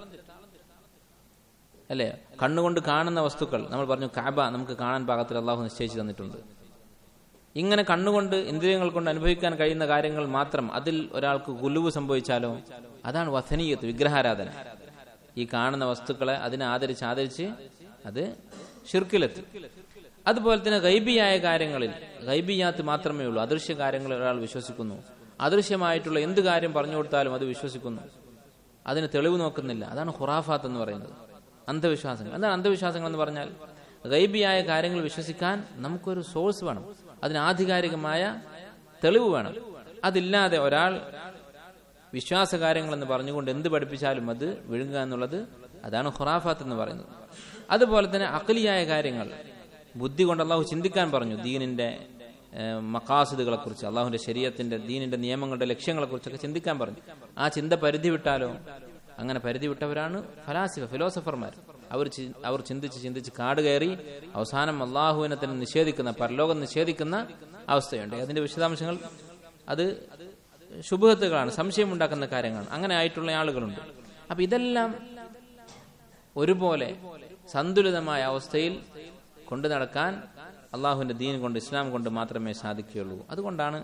അല്ലേ കണ്ണുകൊണ്ട് കാണുന്ന വസ്തുക്കൾ നമ്മൾ പറഞ്ഞു കാബ നമുക്ക് കാണാൻ പാകത്തിൽ അള്ളാഹു നിശ്ചയിച്ചു തന്നിട്ടുണ്ട് ഇങ്ങനെ കണ്ണുകൊണ്ട് ഇന്ദ്രിയങ്ങൾ കൊണ്ട് അനുഭവിക്കാൻ കഴിയുന്ന കാര്യങ്ങൾ മാത്രം അതിൽ ഒരാൾക്ക് ഗുലുവ് സംഭവിച്ചാലോ അതാണ് വസനീയത്ത് വിഗ്രഹാരാധന ഈ കാണുന്ന വസ്തുക്കളെ അതിനെ ആദരിച്ച് ആദരിച്ച് അത് ഷിർക്കിലെത്തി അതുപോലെ തന്നെ ഗൈബിയായ കാര്യങ്ങളിൽ ഗൈബിയാത്ത് മാത്രമേ ഉള്ളൂ അദൃശ്യ കാര്യങ്ങളിൽ ഒരാൾ വിശ്വസിക്കുന്നു അദൃശ്യമായിട്ടുള്ള എന്ത് കാര്യം പറഞ്ഞു കൊടുത്താലും അത് വിശ്വസിക്കുന്നു അതിന് തെളിവ് നോക്കുന്നില്ല അതാണ് ഖുറാഫാത്ത് എന്ന് പറയുന്നത് അന്ധവിശ്വാസങ്ങൾ എന്താണ് അന്ധവിശ്വാസങ്ങൾ എന്ന് പറഞ്ഞാൽ ഗൈബിയായ കാര്യങ്ങൾ വിശ്വസിക്കാൻ നമുക്കൊരു സോഴ്സ് വേണം അതിന് ആധികാരികമായ തെളിവ് വേണം അതില്ലാതെ ഒരാൾ വിശ്വാസകാര്യങ്ങൾ എന്ന് പറഞ്ഞുകൊണ്ട് എന്ത് പഠിപ്പിച്ചാലും അത് വിഴുങ്ങുക എന്നുള്ളത് അതാണ് ഖുറാഫാത്ത് എന്ന് പറയുന്നത് അതുപോലെ തന്നെ അഖലിയായ കാര്യങ്ങൾ ബുദ്ധി കൊണ്ട് അള്ളാഹു ചിന്തിക്കാൻ പറഞ്ഞു ദീനിന്റെ മക്കാസുദുകളെ കുറിച്ച് അള്ളാഹുവിന്റെ ശരീരത്തിന്റെ ദീനിന്റെ നിയമങ്ങളുടെ ലക്ഷ്യങ്ങളെ കുറിച്ചൊക്കെ ചിന്തിക്കാൻ പറഞ്ഞു ആ ചിന്ത പരിധി വിട്ടാലോ അങ്ങനെ പരിധി വിട്ടവരാണ് ഫലാസിഫ ഫിലോസഫർമാർ അവർ ചി- അവർ ചിന്തിച്ച് ചിന്തിച്ച് കാട് കയറി അവസാനം അള്ളാഹുവിനെ തന്നെ നിഷേധിക്കുന്ന പരലോകം നിഷേധിക്കുന്ന അവസ്ഥയുണ്ട് അതിന്റെ വിശദാംശങ്ങൾ അത് ശുഭത്തുകളാണ് സംശയമുണ്ടാക്കുന്ന കാര്യങ്ങളാണ് അങ്ങനെ ആയിട്ടുള്ള ആളുകളുണ്ട് അപ്പൊ ഇതെല്ലാം ഒരുപോലെ സന്തുലിതമായ അവസ്ഥയിൽ കൊണ്ടു നടക്കാൻ അള്ളാഹുവിന്റെ ദീൻ കൊണ്ട് ഇസ്ലാം കൊണ്ട് മാത്രമേ സാധിക്കുകയുള്ളൂ അതുകൊണ്ടാണ്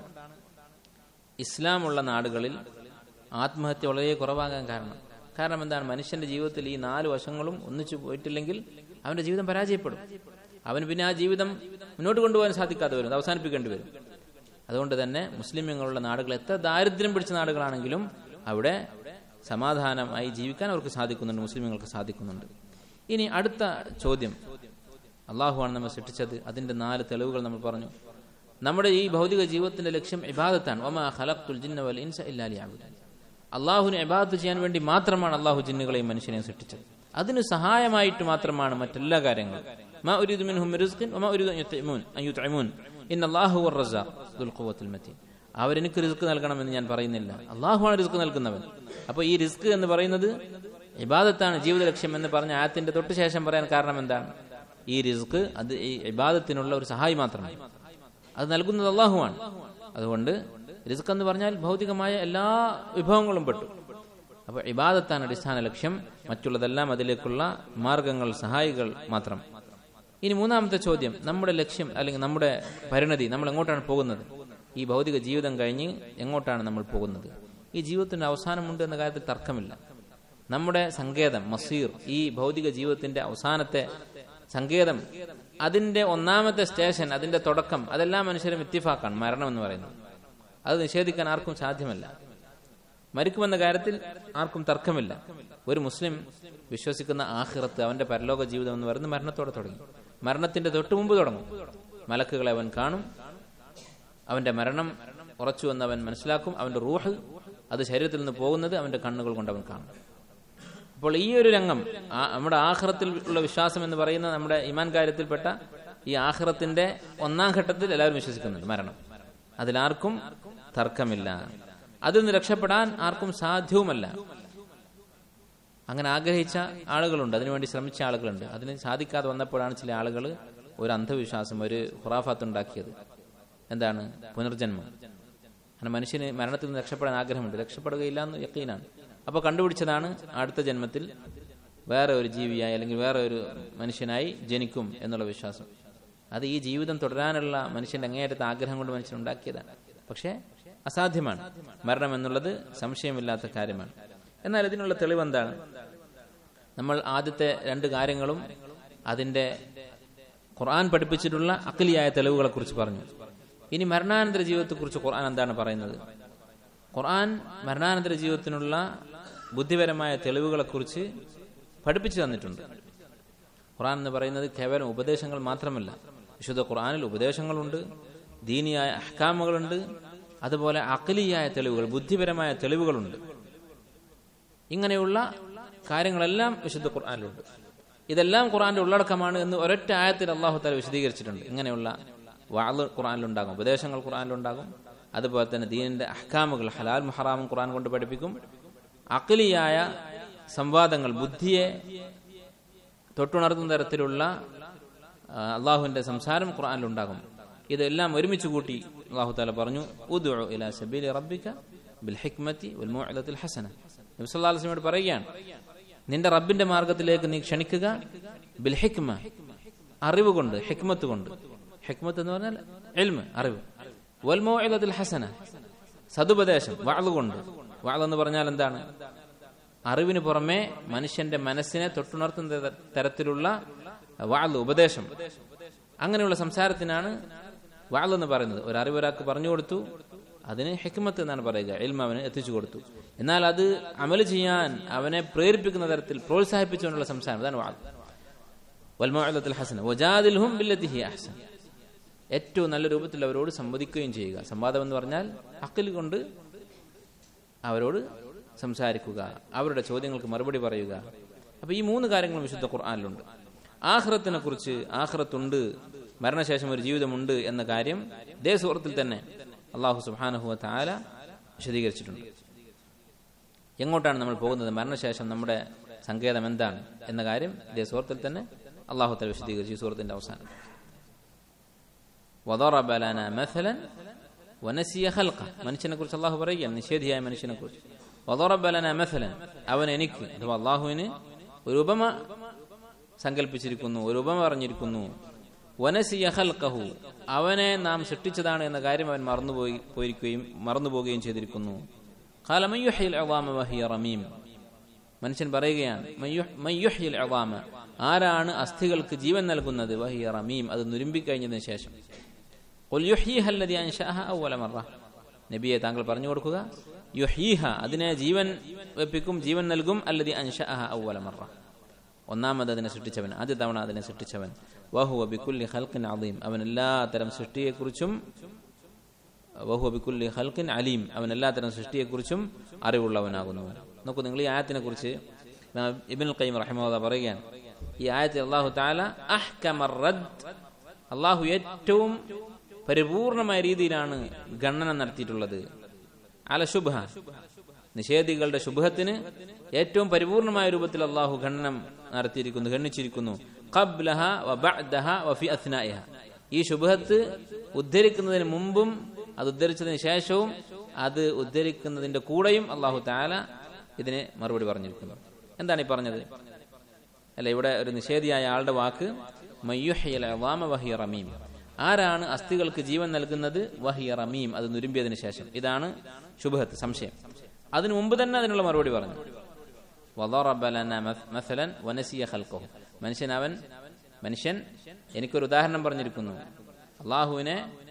ഇസ്ലാമുള്ള നാടുകളിൽ ആത്മഹത്യ വളരെ കുറവാകാൻ കാരണം കാരണം എന്താണ് മനുഷ്യന്റെ ജീവിതത്തിൽ ഈ നാല് വശങ്ങളും ഒന്നിച്ചു പോയിട്ടില്ലെങ്കിൽ അവന്റെ ജീവിതം പരാജയപ്പെടും അവന് പിന്നെ ആ ജീവിതം മുന്നോട്ട് കൊണ്ടുപോകാൻ സാധിക്കാതെ വരും അത് അവസാനിപ്പിക്കേണ്ടി വരും അതുകൊണ്ട് തന്നെ മുസ്ലിമുകളുള്ള നാടുകൾ എത്ര ദാരിദ്ര്യം പിടിച്ച നാടുകളാണെങ്കിലും അവിടെ സമാധാനമായി ജീവിക്കാൻ അവർക്ക് സാധിക്കുന്നുണ്ട് മുസ്ലിമുകൾക്ക് സാധിക്കുന്നുണ്ട് ഇനി അടുത്ത ചോദ്യം അള്ളാഹുവാണ് നമ്മെ സൃഷ്ടിച്ചത് അതിന്റെ നാല് തെളിവുകൾ നമ്മൾ പറഞ്ഞു നമ്മുടെ ഈ ഭൗതിക ജീവിതത്തിന്റെ ലക്ഷ്യം ഇബാദത്താണ് ഒമാ ഖലഖ്തുൽ ജിന്ന വൽ ഇൻസ ഇല്ലാ ലിയഅബുദൂൻ അള്ളാഹുവിനെ ഇബാദത്ത് ചെയ്യാൻ വേണ്ടി മാത്രമാണ് അള്ളാഹു ജിന്നുകളെയും മനുഷ്യനെയും സൃഷ്ടിച്ചത് അതിന് സഹായമായിട്ട് മാത്രമാണ് മറ്റെല്ലാ കാര്യങ്ങളും മാ ഉരീദു മിൻഹും റിസ്ഖിൻ വമാ ഉരീദു അൻ യുത്ഇമൂൻ അൻ യുത്ഇമൂൻ ഇന്നല്ലാഹു ഹുവർ റസ്സാഖ് ദുൽ ഖുവത്തുൽ മതീൻ അവരെനിക്ക് റിസ്ക് നൽകണമെന്ന് ഞാൻ പറയുന്നില്ല അള്ളാഹുവാണ് റിസ്ക് നൽകുന്നവൻ അപ്പോൾ ഈ റിസ്ക് എന്ന് പറയുന്നത് ഇബാദത്താണ് ജീവിത ലക്ഷ്യം എന്ന് പറഞ്ഞ ആയത്തിന്റെ തൊട്ട് ശേഷം പറയാൻ കാരണം എന്താണ് ഈ റിസ്ക് അത് ഈ ഇബാദത്തിനുള്ള ഒരു സഹായി മാത്രമാണ് അത് നൽകുന്നത് അള്ളാഹുവാണ് അതുകൊണ്ട് റിസ്ക് എന്ന് പറഞ്ഞാൽ ഭൗതികമായ എല്ലാ വിഭവങ്ങളും പെട്ടു അപ്പോൾ ഇബാദത്താണ് അടിസ്ഥാന ലക്ഷ്യം മറ്റുള്ളതെല്ലാം അതിലേക്കുള്ള മാർഗങ്ങൾ സഹായികൾ മാത്രം ഇനി മൂന്നാമത്തെ ചോദ്യം നമ്മുടെ ലക്ഷ്യം അല്ലെങ്കിൽ നമ്മുടെ പരിണതി നമ്മൾ എങ്ങോട്ടാണ് പോകുന്നത് ഈ ഭൗതിക ജീവിതം കഴിഞ്ഞ് എങ്ങോട്ടാണ് നമ്മൾ പോകുന്നത് ഈ ജീവിതത്തിന്റെ അവസാനമുണ്ട് എന്ന കാര്യത്തിൽ തർക്കമില്ല നമ്മുടെ സങ്കേതം മസീർ ഈ ഭൗതിക ജീവിതത്തിന്റെ അവസാനത്തെ സങ്കേതം അതിന്റെ ഒന്നാമത്തെ സ്റ്റേഷൻ അതിന്റെ തുടക്കം അതെല്ലാം മനുഷ്യരും ഇത്തിഫാക്കാണ് മരണം എന്ന് പറയുന്നത് അത് നിഷേധിക്കാൻ ആർക്കും സാധ്യമല്ല മരിക്കുമെന്ന കാര്യത്തിൽ ആർക്കും തർക്കമില്ല ഒരു മുസ്ലിം വിശ്വസിക്കുന്ന ആഖിറത്ത് അവന്റെ പരലോക ജീവിതം എന്ന് പറയുന്നത് മരണത്തോടെ തുടങ്ങി മരണത്തിന്റെ തൊട്ടു മുമ്പ് തുടങ്ങും മലക്കുകളെ അവൻ കാണും അവന്റെ മരണം ഉറച്ചു എന്ന് അവൻ മനസ്സിലാക്കും അവന്റെ റൂഹ് അത് ശരീരത്തിൽ നിന്ന് പോകുന്നത് അവന്റെ കണ്ണുകൾ കൊണ്ട് അവൻ കാണും അപ്പോൾ ഈ ഒരു രംഗം ആ- നമ്മുടെ ആഹ്റത്തിൽ ഉള്ള വിശ്വാസം എന്ന് പറയുന്ന നമ്മുടെ ഇമാൻ കാര്യത്തിൽപ്പെട്ട ഈ ആഹ്റത്തിന്റെ ഒന്നാം ഘട്ടത്തിൽ എല്ലാവരും വിശ്വസിക്കുന്നുണ്ട് മരണം അതിലാർക്കും തർക്കമില്ല അതിൽ നിന്ന് രക്ഷപ്പെടാൻ ആർക്കും സാധ്യവുമല്ല അങ്ങനെ ആഗ്രഹിച്ച ആളുകളുണ്ട് അതിനുവേണ്ടി ശ്രമിച്ച ആളുകളുണ്ട് അതിന് സാധിക്കാതെ വന്നപ്പോഴാണ് ചില ആളുകൾ ഒരു അന്ധവിശ്വാസം ഒരു ഖുറാഫാത്ത് ഉണ്ടാക്കിയത് എന്താണ് പുനർജന്മം അങ്ങനെ മനുഷ്യന് മരണത്തിൽ നിന്ന് രക്ഷപ്പെടാൻ ആഗ്രഹമുണ്ട് രക്ഷപ്പെടുകയില്ല എന്ന് യക്കീനാണ് അപ്പോൾ കണ്ടുപിടിച്ചതാണ് അടുത്ത ജന്മത്തിൽ വേറെ ഒരു ജീവിയായി അല്ലെങ്കിൽ വേറെ ഒരു മനുഷ്യനായി ജനിക്കും എന്നുള്ള വിശ്വാസം അത് ഈ ജീവിതം തുടരാനുള്ള മനുഷ്യന്റെ അങ്ങേയറ്റത്തെ ആഗ്രഹം കൊണ്ട് മനുഷ്യൻ ഉണ്ടാക്കിയതാണ് പക്ഷേ അസാധ്യമാണ് മരണം എന്നുള്ളത് സംശയമില്ലാത്ത കാര്യമാണ് എന്നാൽ ഇതിനുള്ള തെളിവ് എന്താണ് നമ്മൾ ആദ്യത്തെ രണ്ട് കാര്യങ്ങളും അതിന്റെ ഖുർആൻ പഠിപ്പിച്ചിട്ടുള്ള അക്കലിയായ തെളിവുകളെ കുറിച്ച് പറഞ്ഞു ഇനി മരണാനന്തര ജീവിതത്തെക്കുറിച്ച് ഖുർആൻ എന്താണ് പറയുന്നത് ഖുർആൻ മരണാനന്തര ജീവിതത്തിനുള്ള ബുദ്ധിപരമായ തെളിവുകളെക്കുറിച്ച് പഠിപ്പിച്ചു തന്നിട്ടുണ്ട് ഖുർആൻ എന്ന് പറയുന്നത് കേവലം ഉപദേശങ്ങൾ മാത്രമല്ല വിശുദ്ധ ഖുർആനിൽ ഉപദേശങ്ങളുണ്ട് ദീനിയായ അഹ്കാമുകളുണ്ട് അതുപോലെ അക്കലിയായ തെളിവുകൾ ബുദ്ധിപരമായ തെളിവുകളുണ്ട് ഇങ്ങനെയുള്ള കാര്യങ്ങളെല്ലാം വിശുദ്ധ ഖുർആനിലുണ്ട് ഇതെല്ലാം ഖുർആന്റെ ഉള്ളടക്കമാണ് എന്ന് ഒരൊറ്റ ആയത്തിൽ അള്ളാഹു താല വിശദീകരിച്ചിട്ടുണ്ട് ഇങ്ങനെയുള്ള വാള് ഖുർആനിലുണ്ടാകും ഉപദേശങ്ങൾ ഖുർആനിലുണ്ടാകും അതുപോലെ തന്നെ ദീനിന്റെ അഹ്കാമുകൾ ഹലാൽ മുഹറാമും ഖുർആൻ കൊണ്ട് പഠിപ്പിക്കും അഖലിയായ സംവാദങ്ങൾ ബുദ്ധിയെ തൊട്ടുണർത്തുന്ന തരത്തിലുള്ള ആ, അള്ളാഹുവിന്റെ സംസാരം ഖുർആനിലുണ്ടാകും ഇതെല്ലാം ഒരുമിച്ച് കൂട്ടി അള്ളാഹു താല പറഞ്ഞു ഉദു ഇലാ സബീലി റബ്ബിക ബിൽ ഹിക്മത്തി വൽ മൗഇദത്തിൽ ഹസന നബി സല്ലല്ലാഹു അലൈഹി വസല്ലം പറയുകയാണ് നിന്റെ റബ്ബിന്റെ മാർഗത്തിലേക്ക് നീ ക്ഷണിക്കുക ബിൽ ഹിക്മ അറിവ് കൊണ്ട് ഹിക്മത്ത് കൊണ്ട് ഹിക്മത്ത് എന്ന് പറഞ്ഞാൽ എൽമ് അറിവ് വൽ മൗഇദത്തിൽ ഹസന സതുപദേശം വാള് കൊണ്ട് വാള് എന്ന് പറഞ്ഞാൽ എന്താണ് അറിവിന് പുറമെ മനുഷ്യന്റെ മനസ്സിനെ തൊട്ടുണർത്തുന്ന തര- തരത്തിലുള്ള വാള് ഉപദേശം അങ്ങനെയുള്ള സംസാരത്തിനാണ് വാള് എന്ന് പറയുന്നത് ഒരു അറിവ് ഒരാൾക്ക് പറഞ്ഞു കൊടുത്തു അതിന് ഹെക്മത്ത് എന്നാണ് പറയുക എൽമ അവന് എത്തിച്ചു കൊടുത്തു എന്നാൽ അത് അമല് ചെയ്യാൻ അവനെ പ്രേരിപ്പിക്കുന്ന തരത്തിൽ പ്രോത്സാഹിപ്പിച്ചുകൊണ്ടുള്ള സംസാരം അതാണ് വാൾ വൽമോഴത്തിൽ ഹസൻ വജാദിൽഹും ബില്ലത്തിഹി അഹ്സൻ ഏറ്റവും നല്ല രൂപത്തിൽ അവരോട് സംവദിക്കുകയും ചെയ്യുക സംവാദം എന്ന് പറഞ്ഞാൽ അക്കൽ കൊണ്ട് അവരോട് സംസാരിക്കുക അവരുടെ ചോദ്യങ്ങൾക്ക് മറുപടി പറയുക അപ്പൊ ഈ മൂന്ന് കാര്യങ്ങളും വിശുദ്ധ ഖുർആാനിലുണ്ട് ആഹ്റത്തിനെ കുറിച്ച് ആഹ്റത്തുണ്ട് മരണശേഷം ഒരു ജീവിതമുണ്ട് എന്ന കാര്യം ഇതേ സുഹൃത്തിൽ തന്നെ അള്ളാഹു സുബാനഹുവ താല വിശദീകരിച്ചിട്ടുണ്ട് എങ്ങോട്ടാണ് നമ്മൾ പോകുന്നത് മരണശേഷം നമ്മുടെ സങ്കേതം എന്താണ് എന്ന കാര്യം ഇതേ സുഹൃത്തിൽ തന്നെ അള്ളാഹു തല വിശദീകരിച്ചു ഈ സുഹൃത്തിന്റെ അവസാനം وضرب لنا مثلا ونسي خلقه മനുഷ്യനെ കുറിച്ച് അള്ളാഹു പറയുകയാണ് നിഷേധിയായ മനുഷ്യനെ കുറിച്ച് وضرب لنا مثلا അവൻ എനിക്ക് അഥവാ അള്ളാഹുവിന് ഒരു ഉപമ സങ്കല്പിച്ചിരിക്കുന്നു ഒരു ഉപമ പറഞ്ഞിരിക്കുന്നു വനസിയ ഖൽഖഹു അവനെ നാം സൃഷ്ടിച്ചതാണ് എന്ന കാര്യം അവൻ മറന്നുപോയി പോയിരിക്കുകയും മറന്നുപോവുകയും ചെയ്തിരിക്കുന്നു قال من يحيي العظام وهي رميم മനുഷ്യൻ പറയുകയാണ് "മയ്യുഹ്- മയ്യുഹ്യിൽ അവാമ ആരാണ് അസ്ഥികൾക്ക് ജീവൻ നൽകുന്നത് വഹിയ റമീം അത് നുരുമ്പിക്കഴിഞ്ഞതിന് ശേഷം ഖുൽ യുഹ്യീഹ അല്ലദീ അൻശഅഹ അവ്വല മറ നബിയെ താങ്കൾ പറഞ്ഞു കൊടുക്കുക യുഹ്യീഹ അതിനെ ജീവൻ വെപ്പിക്കും ജീവൻ നൽകും അല്ലദീ അൻശഅഹ അവ്വല മറ ഒന്നാമത് അതിനെ സൃഷ്ടിച്ചവൻ ആദ്യ തവണ അതിനെ സൃഷ്ടിച്ചവൻ വഹുവ ബിക്കുല്ലി ഖൽഖിൻ അദീം അവൻ എല്ലാത്തരം സൃഷ്ടിയെക്കുറിച്ചും വഹുവ ബിക്കുല്ലി ഖൽഖിൻ അലീം അവൻ എല്ലാത്തരം സൃഷ്ടിയെക്കുറിച്ചും അറിവുള്ളവനാകുന്നു നോക്കൂ നിങ്ങൾ ഈ ആയത്തിനെ കുറിച്ച് ഇബിൻ ഖയ്യിം റഹിമഹുല്ല പറയുകയാണ് ഈ ആയത്തിൽ അള്ളാഹു താല അഹ്കമർ റദ്ദ് അള്ളാഹു ഏറ്റവും പരിപൂർണമായ രീതിയിലാണ് ഗണന നടത്തിയിട്ടുള്ളത് അല ശുഭ നിഷേധികളുടെ ശുഭത്തിന് ഏറ്റവും പരിപൂർണമായ രൂപത്തിൽ അള്ളാഹു ഖണ്ഡനം നടത്തിയിരിക്കുന്നു ഗണ്ണിച്ചിരിക്കുന്നു ഖബ്ലഹ വ ബഅദഹ വ ഫി അസ്നാഇഹ ഈ ശുഭത്ത് ഉദ്ധരിക്കുന്നതിന് മുമ്പും അത് ഉദ്ധരിച്ചതിന് ശേഷവും അത് ഉദ്ധരിക്കുന്നതിന്റെ കൂടെയും അള്ളാഹു താല ഇതിന് മറുപടി പറഞ്ഞിരിക്കുന്നു എന്താണ് ഈ പറഞ്ഞത് അല്ല ഇവിടെ ഒരു നിഷേധിയായ ആളുടെ വാക്ക് മയ്യുഹ്യൽ അവാമ വഹിയ റമീം ആരാണ് അസ്ഥികൾക്ക് ജീവൻ നൽകുന്നത് വഹിയ റമീം അത് നുരുമ്പിയതിനു ശേഷം ഇതാണ് ശുഭഹത്ത് സംശയം അതിനു മുമ്പ് തന്നെ അതിനുള്ള മറുപടി പറഞ്ഞു وضرب لنا مث- مثلا ونسي خلقه മനുഷ്യൻ അവൻ മനുഷ്യൻ എനിക്കൊരു ഉദാഹരണം പറഞ്ഞിരിക്കുന്നു അള്ളാഹുവിനെ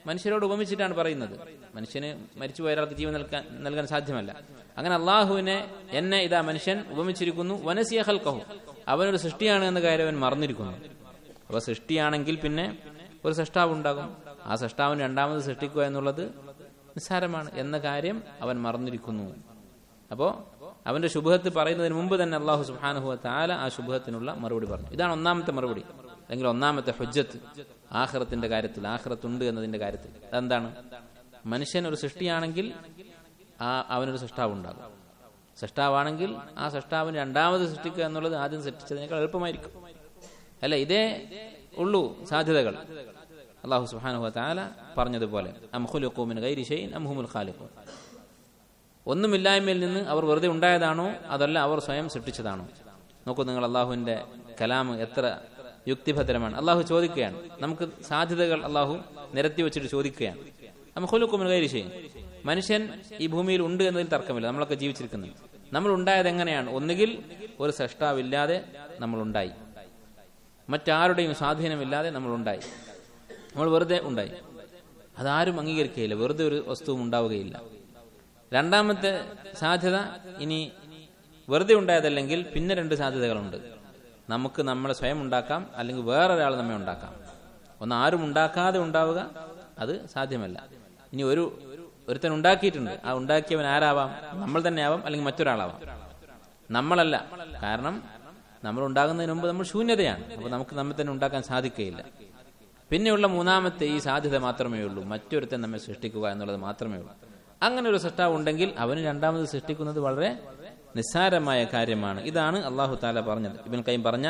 മനുഷ്യരോട് ഉപമിച്ചിട്ടാണ് പറയുന്നത് മനുഷ്യന് മരിച്ചുപോയ ഒരാൾക്ക് ജീവൻ നൽകാൻ നൽകാൻ സാധ്യമല്ല അങ്ങനെ അള്ളാഹുവിനെ എന്നെ ഇതാ മനുഷ്യൻ ഉപമിച്ചിരിക്കുന്നു വനസിയ ഹൽക്കഹു അവനൊരു സൃഷ്ടിയാണ് എന്ന കാര്യം അവൻ മറന്നിരിക്കുന്നു അപ്പൊ സൃഷ്ടിയാണെങ്കിൽ പിന്നെ ഒരു സൃഷ്ടാവ് ഉണ്ടാകും ആ സൃഷ്ടാവിന് രണ്ടാമത് സൃഷ്ടിക്കുക എന്നുള്ളത് നിസ്സാരമാണ് എന്ന കാര്യം അവൻ മറന്നിരിക്കുന്നു അപ്പോ അവന്റെ ശുഭഹത്ത് പറയുന്നതിന് മുമ്പ് തന്നെ അള്ളാഹു സുബാനുഹു താല ആ ശുഭഹത്തിനുള്ള മറുപടി പറഞ്ഞു ഇതാണ് ഒന്നാമത്തെ മറുപടി അല്ലെങ്കിൽ ഒന്നാമത്തെ ഹുജ്ജത്ത് ആഹ്റത്തിന്റെ കാര്യത്തിൽ ആഹ്റത്തുണ്ട് എന്നതിന്റെ കാര്യത്തിൽ അതെന്താണ് മനുഷ്യൻ ഒരു സൃഷ്ടിയാണെങ്കിൽ ആ അവനൊരു സൃഷ്ടാവ് ഉണ്ടാകും സൃഷ്ടാവാണെങ്കിൽ ആ സൃഷ്ടാവിന് രണ്ടാമത് സൃഷ്ടിക്കുക എന്നുള്ളത് ആദ്യം സൃഷ്ടിച്ചതിനേക്കാൾ എളുപ്പമായിരിക്കും അല്ല ഇതേ ഉള്ളൂ സാധ്യതകൾ അള്ളാഹു സുഹാനുഹ താല പറഞ്ഞതുപോലെ അംഹുലുഖൂമിൻ ഗൈരി ഷൈൻ അംഹുമുൽ ഖാലിഖൂൻ ഒന്നുമില്ലായ്മയിൽ നിന്ന് അവർ വെറുതെ ഉണ്ടായതാണോ അതല്ല അവർ സ്വയം സൃഷ്ടിച്ചതാണോ നോക്കൂ നിങ്ങൾ അള്ളാഹുവിന്റെ കലാം എത്ര യുക്തിഭദ്രമാണ് അള്ളാഹു ചോദിക്കുകയാണ് നമുക്ക് സാധ്യതകൾ അള്ളാഹു നിരത്തി വെച്ചിട്ട് ചോദിക്കുകയാണ് അംഹുലുഖൂമിൻ ഗൈരി ഷൈൻ മനുഷ്യൻ ഈ ഭൂമിയിൽ ഉണ്ട് എന്നതിൽ തർക്കമില്ല നമ്മളൊക്കെ ജീവിച്ചിരിക്കുന്നത് നമ്മൾ ഉണ്ടായത് എങ്ങനെയാണ് ഒന്നുകിൽ ഒരു സൃഷ്ടാവില്ലാതെ നമ്മൾ ഉണ്ടായി മറ്റാരുടെയും സ്വാധീനമില്ലാതെ നമ്മൾ ഉണ്ടായി നമ്മൾ വെറുതെ ഉണ്ടായി അതാരും അംഗീകരിക്കുകയില്ല വെറുതെ ഒരു വസ്തുവും ഉണ്ടാവുകയില്ല രണ്ടാമത്തെ സാധ്യത ഇനി വെറുതെ ഉണ്ടായതല്ലെങ്കിൽ പിന്നെ രണ്ട് സാധ്യതകളുണ്ട് നമുക്ക് നമ്മളെ സ്വയം ഉണ്ടാക്കാം അല്ലെങ്കിൽ വേറൊരാൾ നമ്മെ ഉണ്ടാക്കാം ഒന്ന് ആരും ഉണ്ടാക്കാതെ ഉണ്ടാവുക അത് സാധ്യമല്ല ഇനി ഒരു ഒരുത്തൻ ഉണ്ടാക്കിയിട്ടുണ്ട് ആ ഉണ്ടാക്കിയവൻ ആരാവാം നമ്മൾ തന്നെ ആവാം അല്ലെങ്കിൽ മറ്റൊരാളാവാം നമ്മളല്ല കാരണം നമ്മൾ ഉണ്ടാകുന്നതിന് മുമ്പ് നമ്മൾ ശൂന്യതയാണ് അപ്പൊ നമുക്ക് നമ്മെ തന്നെ ഉണ്ടാക്കാൻ സാധിക്കുകയില്ല പിന്നെയുള്ള മൂന്നാമത്തെ ഈ സാധ്യത മാത്രമേ ഉള്ളൂ മറ്റൊരുത്തൻ നമ്മെ സൃഷ്ടിക്കുക എന്നുള്ളത് മാത്രമേ ഉള്ളൂ അങ്ങനെ ഒരു സൃഷ്ടാവ് ഉണ്ടെങ്കിൽ അവന് രണ്ടാമത് സൃഷ്ടിക്കുന്നത് വളരെ നിസ്സാരമായ കാര്യമാണ് ഇതാണ് അള്ളാഹു താല പറഞ്ഞത് ഇവൻ കൈം പറഞ്ഞ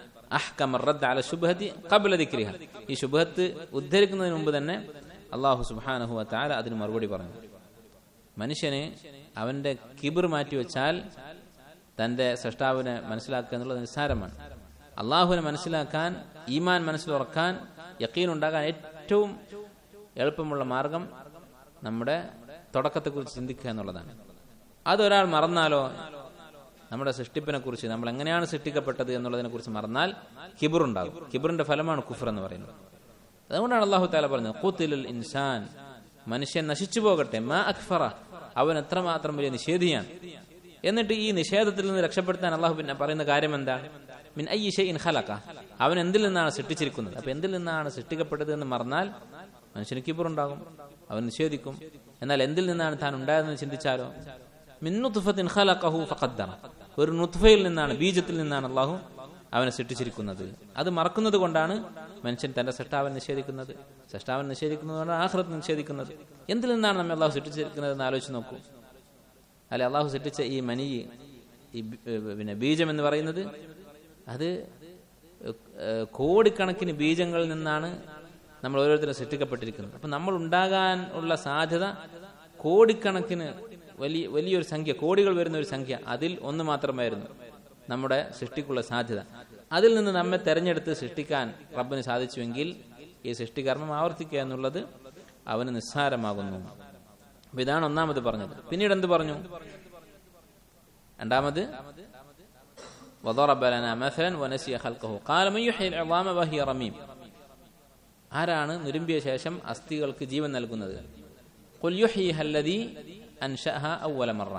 ഈ ശുഭത്ത് ഉദ്ധരിക്കുന്നതിന് മുമ്പ് തന്നെ അള്ളാഹു സുബാനഹു താല അതിന് മറുപടി പറഞ്ഞു മനുഷ്യന് അവന്റെ കിബിർ മാറ്റിവെച്ചാൽ തന്റെ സൃഷ്ടാവിനെ മനസ്സിലാക്കുക എന്നുള്ളത് നിസ്സാരമാണ് അള്ളാഹുവിനെ മനസ്സിലാക്കാൻ ഈമാൻ മനസ്സിലുറക്കാൻ യക്കീൻ ഉണ്ടാകാൻ ഏറ്റവും എളുപ്പമുള്ള മാർഗം നമ്മുടെ തുടക്കത്തെക്കുറിച്ച് ചിന്തിക്കുക എന്നുള്ളതാണ് അതൊരാൾ മറന്നാലോ നമ്മുടെ സൃഷ്ടിപ്പിനെ കുറിച്ച് നമ്മൾ എങ്ങനെയാണ് സൃഷ്ടിക്കപ്പെട്ടത് എന്നുള്ളതിനെ കുറിച്ച് മറന്നാൽ കിബിർ ഉണ്ടാകും കിബിറിന്റെ ഫലമാണ് കുഫർ എന്ന് പറയുന്നത് അതുകൊണ്ടാണ് അള്ളാഹു താല പറഞ്ഞത് കൂത്തിലുൽ ഇൻസാൻ മനുഷ്യൻ നശിച്ചു പോകട്ടെ മാ അക്ഫറ അവൻ എത്രമാത്രം വലിയ നിഷേധിയാണ് എന്നിട്ട് ഈ നിഷേധത്തിൽ നിന്ന് രക്ഷപ്പെടുത്താൻ അള്ളാഹു പിന്നെ പറയുന്ന കാര്യം എന്താണ് മിൻ ഐ ഷൈൻ ഖലക അവൻ എന്തിൽ നിന്നാണ് സൃഷ്ടിച്ചിരിക്കുന്നത് അപ്പൊ എന്തിൽ നിന്നാണ് സൃഷ്ടിക്കപ്പെട്ടത് എന്ന് മറന്നാൽ മനുഷ്യന് കിബറുണ്ടാകും അവൻ നിഷേധിക്കും എന്നാൽ എന്തിൽ നിന്നാണ് താൻ ഉണ്ടായതെന്ന് ചിന്തിച്ചാലോ മിന്നുത്തുഫത്തിൻ ഖലഖഹു ഫഖദ്ദറ ഒരു നുത്ഫയിൽ നിന്നാണ് ബീജത്തിൽ നിന്നാണ് അള്ളാഹു അവനെ സൃഷ്ടിച്ചിരിക്കുന്നത് അത് മറക്കുന്നത് കൊണ്ടാണ് മനുഷ്യൻ തന്റെ സൃഷ്ടാവൻ നിഷേധിക്കുന്നത് സൃഷ്ടാവൻ നിഷേധിക്കുന്നതുകൊണ്ടാണ് ആഹ്റത്ത് നിഷേധിക്കുന്നത് എന്തിൽ നിന്നാണ് നമ്മെ അള്ളാഹു സൃഷ്ടിച്ചിരിക്കുന്നത് എന്ന് ആലോചിച്ച് നോക്കൂ അല്ലെ അള്ളാഹു സൃഷ്ടിച്ച ഈ മനി ഈ പിന്നെ ബീജം എന്ന് പറയുന്നത് അത് കോടിക്കണക്കിന് ബീജങ്ങളിൽ നിന്നാണ് നമ്മൾ ഓരോരുത്തരും സൃഷ്ടിക്കപ്പെട്ടിരിക്കുന്നത് അപ്പൊ നമ്മൾ ഉണ്ടാകാൻ ഉള്ള സാധ്യത കോടിക്കണക്കിന് വലിയ വലിയൊരു സംഖ്യ കോടികൾ വരുന്ന ഒരു സംഖ്യ അതിൽ ഒന്ന് മാത്രമായിരുന്നു നമ്മുടെ സൃഷ്ടിക്കുള്ള സാധ്യത അതിൽ നിന്ന് നമ്മെ തെരഞ്ഞെടുത്ത് സൃഷ്ടിക്കാൻ റബ്ബിന് സാധിച്ചുവെങ്കിൽ ഈ സൃഷ്ടികർമ്മം ആവർത്തിക്കുക എന്നുള്ളത് അവന് നിസ്സാരമാകുന്നു അപ്പൊ ഇതാണ് ഒന്നാമത് പറഞ്ഞത് പിന്നീട് എന്ത് പറഞ്ഞു രണ്ടാമത് وضرب لنا مثلا ونسي خلقه قال من يحيي العظام وهي رميم ആരാണ് നുരുമ്പിയ ശേഷം അസ്ഥികൾക്ക് ജീവൻ നൽകുന്നത് قل يحييها الذي أنشأها أول مرة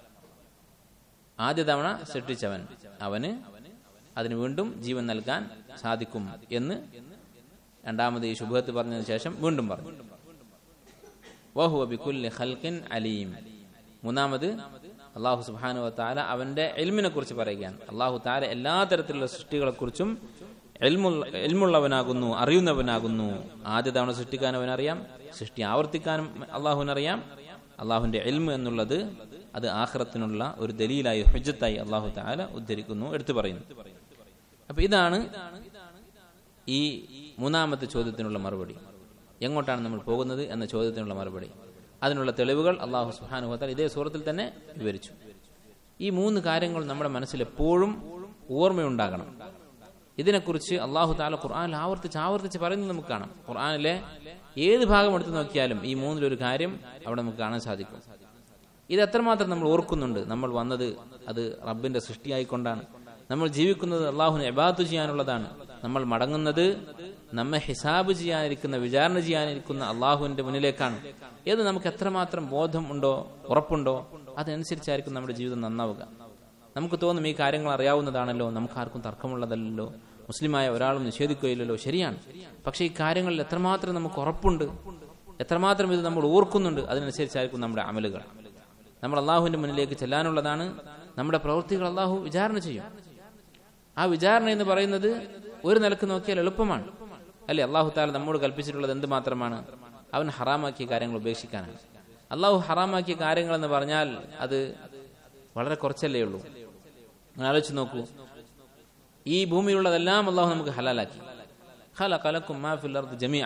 ആദ്യ തവണ സൃഷ്ടിച്ചവൻ അവന് അതിന് വീണ്ടും ജീവൻ നൽകാൻ സാധിക്കും എന്ന് രണ്ടാമത് ഈ ശുഭത്ത് പറഞ്ഞതിന് ശേഷം വീണ്ടും പറഞ്ഞു വഹുവ ബിക്കുല്ലി ഖൽഖിൻ അലീം മൂന്നാമത് അള്ളാഹു സുബാനു താല അവന്റെ എൽമിനെ കുറിച്ച് പറയുകയാണ് അള്ളാഹു താല എല്ലാ തരത്തിലുള്ള സൃഷ്ടികളെ കുറിച്ചും എൽമുള്ളവനാകുന്നു അറിയുന്നവനാകുന്നു ആദ്യ തവണ സൃഷ്ടിക്കാൻ അവനറിയാം സൃഷ്ടി ആവർത്തിക്കാനും അള്ളാഹുവിനറിയാം അള്ളാഹുവിന്റെ എൽമ് എന്നുള്ളത് അത് ആഹ്റത്തിനുള്ള ഒരു ദലീലായി ഹുജത്തായി അള്ളാഹു താല ഉദ്ധരിക്കുന്നു എടുത്തു പറയുന്നു അപ്പൊ ഇതാണ് ഈ മൂന്നാമത്തെ ചോദ്യത്തിനുള്ള മറുപടി എങ്ങോട്ടാണ് നമ്മൾ പോകുന്നത് എന്ന ചോദ്യത്തിനുള്ള മറുപടി അതിനുള്ള തെളിവുകൾ അള്ളാഹു സുഹാനുഭവത്താൽ ഇതേ സൂറത്തിൽ തന്നെ വിവരിച്ചു ഈ മൂന്ന് കാര്യങ്ങൾ നമ്മുടെ മനസ്സിൽ എപ്പോഴും ഓർമ്മയുണ്ടാകണം ഇതിനെക്കുറിച്ച് അള്ളാഹു താല ഖുർആാനിൽ ആവർത്തിച്ച് ആവർത്തിച്ച് പറയുന്നത് നമുക്ക് കാണാം ഖുർആാനിലെ ഏത് ഭാഗം എടുത്തു നോക്കിയാലും ഈ മൂന്നിലൊരു കാര്യം അവിടെ നമുക്ക് കാണാൻ സാധിക്കും ഇത് എത്രമാത്രം നമ്മൾ ഓർക്കുന്നുണ്ട് നമ്മൾ വന്നത് അത് റബ്ബിന്റെ സൃഷ്ടിയായിക്കൊണ്ടാണ് നമ്മൾ ജീവിക്കുന്നത് അള്ളാഹുവിനെ എബാത്തു ചെയ്യാനുള്ളതാണ് നമ്മൾ മടങ്ങുന്നത് നമ്മെ ഹിസാബ് ചെയ്യാനിരിക്കുന്ന വിചാരണ ചെയ്യാനിരിക്കുന്ന അള്ളാഹുവിന്റെ മുന്നിലേക്കാണ് ഏത് നമുക്ക് എത്രമാത്രം ബോധം ഉണ്ടോ ഉറപ്പുണ്ടോ അതനുസരിച്ചായിരിക്കും നമ്മുടെ ജീവിതം നന്നാവുക നമുക്ക് തോന്നും ഈ കാര്യങ്ങൾ അറിയാവുന്നതാണല്ലോ നമുക്ക് ആർക്കും തർക്കമുള്ളതല്ലോ മുസ്ലിമായ ഒരാളും നിഷേധിക്കുകയില്ലല്ലോ ശരിയാണ് പക്ഷേ ഈ കാര്യങ്ങളിൽ എത്രമാത്രം നമുക്ക് ഉറപ്പുണ്ട് എത്രമാത്രം ഇത് നമ്മൾ ഓർക്കുന്നുണ്ട് അതിനനുസരിച്ചായിരിക്കും നമ്മുടെ അമലുകൾ നമ്മൾ അള്ളാഹുവിന്റെ മുന്നിലേക്ക് ചെല്ലാനുള്ളതാണ് നമ്മുടെ പ്രവൃത്തികൾ അള്ളാഹു വിചാരണ ചെയ്യും ആ വിചാരണ എന്ന് പറയുന്നത് ഒരു നിലക്ക് നോക്കിയാൽ എളുപ്പമാണ് അല്ലെ അള്ളാഹു താല നമ്മോട് കൽപ്പിച്ചിട്ടുള്ളത് എന്ത് മാത്രമാണ് അവൻ ഹറാമാക്കിയ കാര്യങ്ങൾ ഉപേക്ഷിക്കാനാണ് അള്ളാഹു ഹറാമാക്കിയ കാര്യങ്ങൾ എന്ന് പറഞ്ഞാൽ അത് വളരെ കുറച്ചല്ലേ ഉള്ളൂ നിങ്ങൾ ആലോചിച്ച് നോക്കൂ ഈ ഭൂമിയിലുള്ളതെല്ലാം അള്ളാഹു നമുക്ക് ഹലാലാക്കി ഹല കലക്കും ജമിയ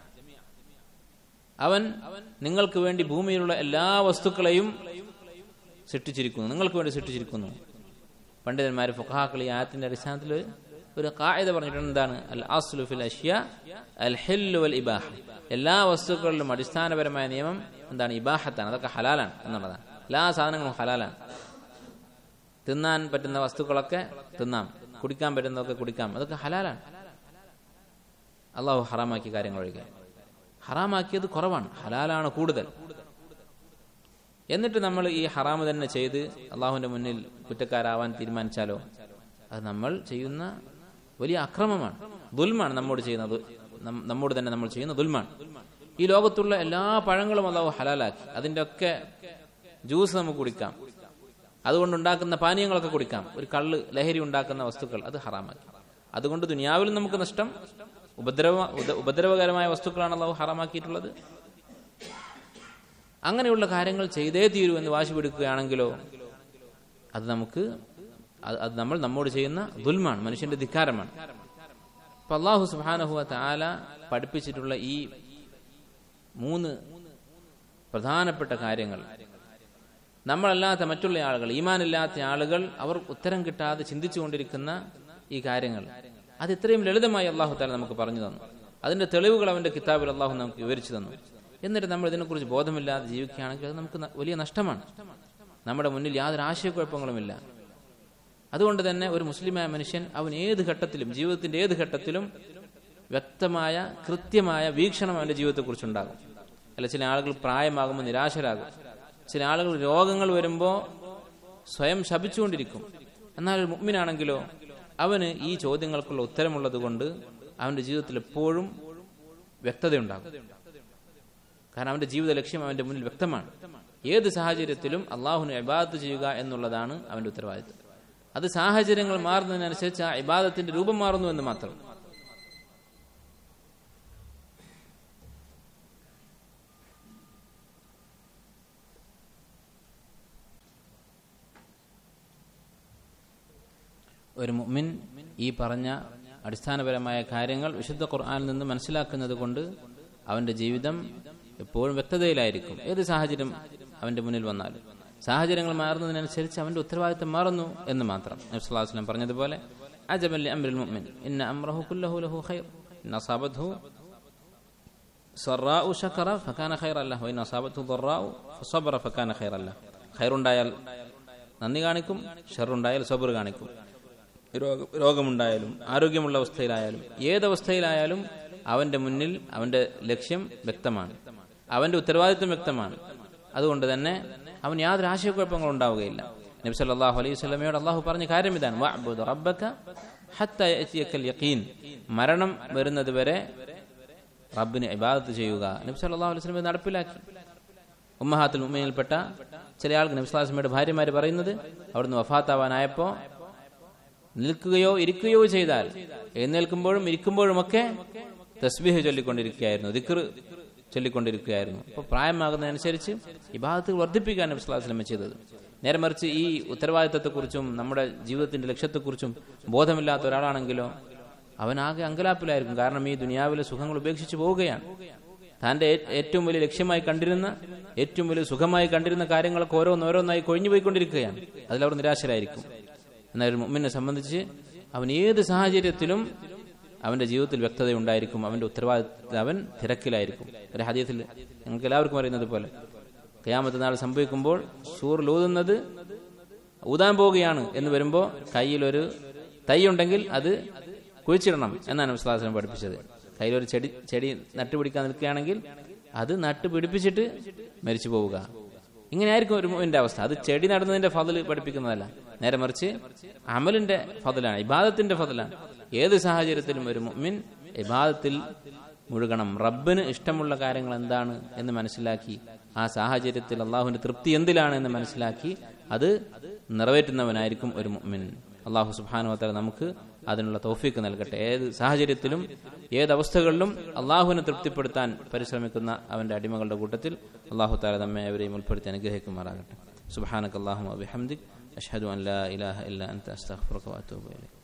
അവൻ നിങ്ങൾക്ക് വേണ്ടി ഭൂമിയിലുള്ള എല്ലാ വസ്തുക്കളെയും സൃഷ്ടിച്ചിരിക്കുന്നു നിങ്ങൾക്ക് വേണ്ടി സൃഷ്ടിച്ചിരിക്കുന്നു പണ്ഡിതന്മാർ ഫുഖാക്കൾ ഈ ആയത്തിന്റെ അടിസ്ഥാനത്തിൽ ഒരു കായത പറഞ്ഞിട്ടുണ്ട് എന്താണ് അൽ അസ്ലു ഫിൽ അഷ്യ അൽ ഹില്ലു വൽ ഇബാഹ എല്ലാ വസ്തുക്കളിലും അടിസ്ഥാനപരമായ നിയമം എന്താണ് ഇബാഹത്താണ് അതൊക്കെ ഹലാലാണ് എന്നുള്ളതാണ് എല്ലാ സാധനങ്ങളും ഹലാലാണ് തിന്നാൻ പറ്റുന്ന വസ്തുക്കളൊക്കെ തിന്നാം കുടിക്കാൻ പറ്റുന്നതൊക്കെ കുടിക്കാം അതൊക്കെ ഹലാലാണ് അള്ളാഹു ഹറാമാക്കിയ കാര്യങ്ങൾ ഒഴികെ ഹറാമാക്കിയത് കുറവാണ് ഹലാലാണ് കൂടുതൽ എന്നിട്ട് നമ്മൾ ഈ ഹറാമ് തന്നെ ചെയ്ത് അള്ളാഹുവിന്റെ മുന്നിൽ കുറ്റക്കാരാവാൻ തീരുമാനിച്ചാലോ അത് നമ്മൾ ചെയ്യുന്ന വലിയ അക്രമമാണ് ദുൽമാണ് നമ്മോട് ചെയ്യുന്നത് നമ്മോട് തന്നെ നമ്മൾ ചെയ്യുന്ന ദുൽമാണ് ഈ ലോകത്തുള്ള എല്ലാ പഴങ്ങളും അള്ളാഹു ഹലാലാക്കി അതിന്റെ ഒക്കെ ജ്യൂസ് നമുക്ക് കുടിക്കാം അതുകൊണ്ടുണ്ടാക്കുന്ന പാനീയങ്ങളൊക്കെ കുടിക്കാം ഒരു കള്ള് ലഹരി ഉണ്ടാക്കുന്ന വസ്തുക്കൾ അത് ഹറാമാക്കി അതുകൊണ്ട് ദുനിയാവിലും നമുക്ക് നഷ്ടം ഉപദ്രവ ഉപദ്രവകരമായ വസ്തുക്കളാണ് അള്ളാഹു ഹറാമാക്കിയിട്ടുള്ളത് അങ്ങനെയുള്ള കാര്യങ്ങൾ ചെയ്തേ തീരൂ എന്ന് വാശി പിടിക്കുകയാണെങ്കിലോ അത് നമുക്ക് അത് നമ്മൾ നമ്മോട് ചെയ്യുന്ന ദുൽമാണ് മനുഷ്യന്റെ ധിക്കാരമാണ് അപ്പൊ അള്ളാഹു സുബാനഹുവ താല പഠിപ്പിച്ചിട്ടുള്ള ഈ മൂന്ന് പ്രധാനപ്പെട്ട കാര്യങ്ങൾ നമ്മളല്ലാത്ത മറ്റുള്ള ആളുകൾ ഈമാനില്ലാത്ത ആളുകൾ അവർ ഉത്തരം കിട്ടാതെ ചിന്തിച്ചുകൊണ്ടിരിക്കുന്ന ഈ കാര്യങ്ങൾ അത് ഇത്രയും ലളിതമായി അള്ളാഹു താല നമുക്ക് പറഞ്ഞു തന്നു അതിന്റെ തെളിവുകൾ അവന്റെ കിതാബിൽ അള്ളാഹു നമുക്ക് വിവരിച്ചു തന്നു എന്നിട്ട് നമ്മൾ ഇതിനെക്കുറിച്ച് ബോധമില്ലാതെ ജീവിക്കുകയാണെങ്കിൽ അത് നമുക്ക് വലിയ നഷ്ടമാണ് നമ്മുടെ മുന്നിൽ യാതൊരു ആശയക്കുഴപ്പങ്ങളുമില്ല അതുകൊണ്ട് തന്നെ ഒരു മുസ്ലിമായ മനുഷ്യൻ അവൻ ഏത് ഘട്ടത്തിലും ജീവിതത്തിന്റെ ഏത് ഘട്ടത്തിലും വ്യക്തമായ കൃത്യമായ വീക്ഷണം അവന്റെ ജീവിതത്തെക്കുറിച്ചുണ്ടാകും അല്ല ചില ആളുകൾ പ്രായമാകുമ്പോൾ നിരാശരാകും ചില ആളുകൾ രോഗങ്ങൾ വരുമ്പോൾ സ്വയം ശപിച്ചുകൊണ്ടിരിക്കും എന്നാൽ ഒരു മുഗ്മിനാണെങ്കിലോ അവന് ഈ ചോദ്യങ്ങൾക്കുള്ള ഉത്തരമുള്ളത് കൊണ്ട് അവന്റെ ജീവിതത്തിൽ എപ്പോഴും വ്യക്തതയുണ്ടാകും കാരണം അവന്റെ ജീവിത ലക്ഷ്യം അവന്റെ മുന്നിൽ വ്യക്തമാണ് ഏത് സാഹചര്യത്തിലും അള്ളാഹുന് ഇബാദത്ത് ചെയ്യുക എന്നുള്ളതാണ് അവന്റെ ഉത്തരവാദിത്വം അത് സാഹചര്യങ്ങൾ മാറുന്നതിനനുസരിച്ച് ആ ഇബാദത്തിന്റെ രൂപം മാറുന്നു എന്ന് മാത്രം ഒരു മുഅ്മിൻ ഈ പറഞ്ഞ അടിസ്ഥാനപരമായ കാര്യങ്ങൾ വിശുദ്ധ ഖുർആനിൽ നിന്ന് മനസ്സിലാക്കുന്നത് കൊണ്ട് അവന്റെ ജീവിതം എപ്പോഴും വ്യക്തതയിലായിരിക്കും ഏത് സാഹചര്യം അവന്റെ മുന്നിൽ വന്നാലും സാഹചര്യങ്ങൾ മാറുന്നതിനനുസരിച്ച് അവന്റെ ഉത്തരവാദിത്തം മാറുന്നു എന്ന് മാത്രം നബ്സുല്ലാസ്ലം പറഞ്ഞതുപോലെ അജബല്ലി അമ്രിൽ മുഅ്മിൻ ഇന്ന അംറഹു കുല്ലഹു ലഹു ഖൈർ ഇന്ന അസാബത്ഹു സറാഉ ശക്കറ ഫകാന ഖൈറല്ല വഇൻ അസാബത്ഹു ضറാഉ ഫസബറ ഫകാന ഖൈറല്ല ഖൈറുണ്ടായാൽ നന്ദി കാണിക്കും ഷറുണ്ടായാൽ സബർ കാണിക്കും രോഗം രോഗമുണ്ടായാലും ആരോഗ്യമുള്ള അവസ്ഥയിലായാലും ഏതവസ്ഥയിലായാലും അവന്റെ മുന്നിൽ അവന്റെ ലക്ഷ്യം വ്യക്തമാണ് അവന്റെ ഉത്തരവാദിത്വം വ്യക്തമാണ് അതുകൊണ്ട് തന്നെ അവൻ യാതൊരു ആശയക്കുഴപ്പങ്ങളും ഉണ്ടാവുകയില്ല നബി സല്ലല്ലാഹു അലൈഹി വസല്ലമയോട് അള്ളാഹു പറഞ്ഞ കാര്യം ഇതാണ് വഅബ്ദു റബ്ബക ഹത്ത യഅതിയക്കൽ യഖീൻ മരണം വരുന്നത് വരെ റബ്ബിന് ഇബാദത്ത് ചെയ്യുക നബി സല്ലല്ലാഹു അലൈഹി വസല്ലം നടപ്പിലാക്കി ഉമ്മഹാത്തുൽ മുഅ്മിനിൽപ്പെട്ട ചില ആൾക്ക് നബി സല്ലല്ലാഹു അലൈഹി വസല്ലമയുടെ ഭാര്യമാര് പറയുന്നത് അവിടുന്ന് വഫാത്താവാനായപ്പോ നിൽക്കുകയോ ഇരിക്കുകയോ ചെയ്താൽ എഴുന്നേൽക്കുമ്പോഴും ഇരിക്കുമ്പോഴുമൊക്കെ തസ്ബീഹ് ചൊല്ലിക്കൊണ്ടിരിക്കുകയായിരുന്നു ദിക്ർ ചൊല്ലിക്കൊണ്ടിരിക്കുകയായിരുന്നു അപ്പോൾ പ്രായമാകുന്നതനുസരിച്ച് ഇബാദത്ത് വർദ്ധിപ്പിക്കാൻ നബി സ്വല്ലല്ലാഹു അലൈഹി വസല്ലം ചെയ്തത് നേരെ മറിച്ച് ഈ ഉത്തരവാദിത്തത്തെക്കുറിച്ചും നമ്മുടെ ജീവിതത്തിന്റെ ലക്ഷ്യത്തെക്കുറിച്ചും ബോധമില്ലാത്ത ഒരാളാണെങ്കിലോ അവനാകെ അങ്കലാപ്പിലായിരിക്കും കാരണം ഈ ദുനിയാവിലെ സുഖങ്ങൾ ഉപേക്ഷിച്ച് പോവുകയാണ് തന്റെ ഏറ്റവും വലിയ ലക്ഷ്യമായി കണ്ടിരുന്ന ഏറ്റവും വലിയ സുഖമായി കണ്ടിരുന്ന കാര്യങ്ങളൊക്കെ ഓരോന്നോരോന്നായി കൊഴിഞ്ഞുപോയിക്കൊണ്ടിരിക്കുകയാണ് അതിലവർ നിരാശരായിരിക്കും എന്നാൽ ഒരു മുമ്മിനെ സംബന്ധിച്ച് അവൻ ഏത് സാഹചര്യത്തിലും അവന്റെ ജീവിതത്തിൽ വ്യക്തത ഉണ്ടായിരിക്കും അവന്റെ ഉത്തരവാദിത്തത്തിൽ അവൻ തിരക്കിലായിരിക്കും ഒരു ഹദീയത്തിൽ നിങ്ങൾക്ക് എല്ലാവർക്കും അറിയുന്നത് പോലെ കയാമത്ത് നാൾ സംഭവിക്കുമ്പോൾ സൂറിൽ ഊതുന്നത് ഊതാൻ പോവുകയാണ് എന്ന് വരുമ്പോൾ കയ്യിൽ ഒരു തൈ ഉണ്ടെങ്കിൽ അത് കുഴിച്ചിടണം എന്നാണ് വിശ്വാസം പഠിപ്പിച്ചത് കയ്യിലൊരു ചെടി ചെടി നട്ടുപിടിക്കാൻ നിൽക്കുകയാണെങ്കിൽ അത് നട്ട് പിടിപ്പിച്ചിട്ട് മരിച്ചു പോവുക ഇങ്ങനെയായിരിക്കും ഒരു മുമിന്റെ അവസ്ഥ അത് ചെടി നടുന്നതിന്റെ ഫതിൽ പഠിപ്പിക്കുന്നതല്ല നേരെ മറിച്ച് അമലിന്റെ ഫതിലാണ് ഇബാദത്തിന്റെ ഫതിലാണ് ഏത് സാഹചര്യത്തിലും ഒരു മുമിൻ ഇബാദത്തിൽ മുഴുകണം റബ്ബിന് ഇഷ്ടമുള്ള കാര്യങ്ങൾ എന്താണ് എന്ന് മനസ്സിലാക്കി ആ സാഹചര്യത്തിൽ അള്ളാഹുവിന്റെ തൃപ്തി എന്തിലാണ് എന്ന് മനസ്സിലാക്കി അത് നിറവേറ്റുന്നവനായിരിക്കും ഒരു മുഅ്മിൻ അള്ളാഹു സുബാനുവത്തല നമുക്ക് അതിനുള്ള തൗഫീക്ക് നൽകട്ടെ ഏത് സാഹചര്യത്തിലും ഏത് അവസ്ഥകളിലും അള്ളാഹുവിനെ തൃപ്തിപ്പെടുത്താൻ പരിശ്രമിക്കുന്ന അവന്റെ അടിമകളുടെ കൂട്ടത്തിൽ അള്ളാഹു താല നമ്മെ അവരെയും ഉൾപ്പെടുത്തി അനുഗ്രഹിക്കുമാറാകട്ടെ സുബാനക്ക് അള്ളാഹു അബിഹംദിക് അഷ്ഹദു അൻ ലാ ഇലാഹ ഇല്ല അൻത അസ്തഗ്ഫിറുക വഅതൂബു ഇലൈക്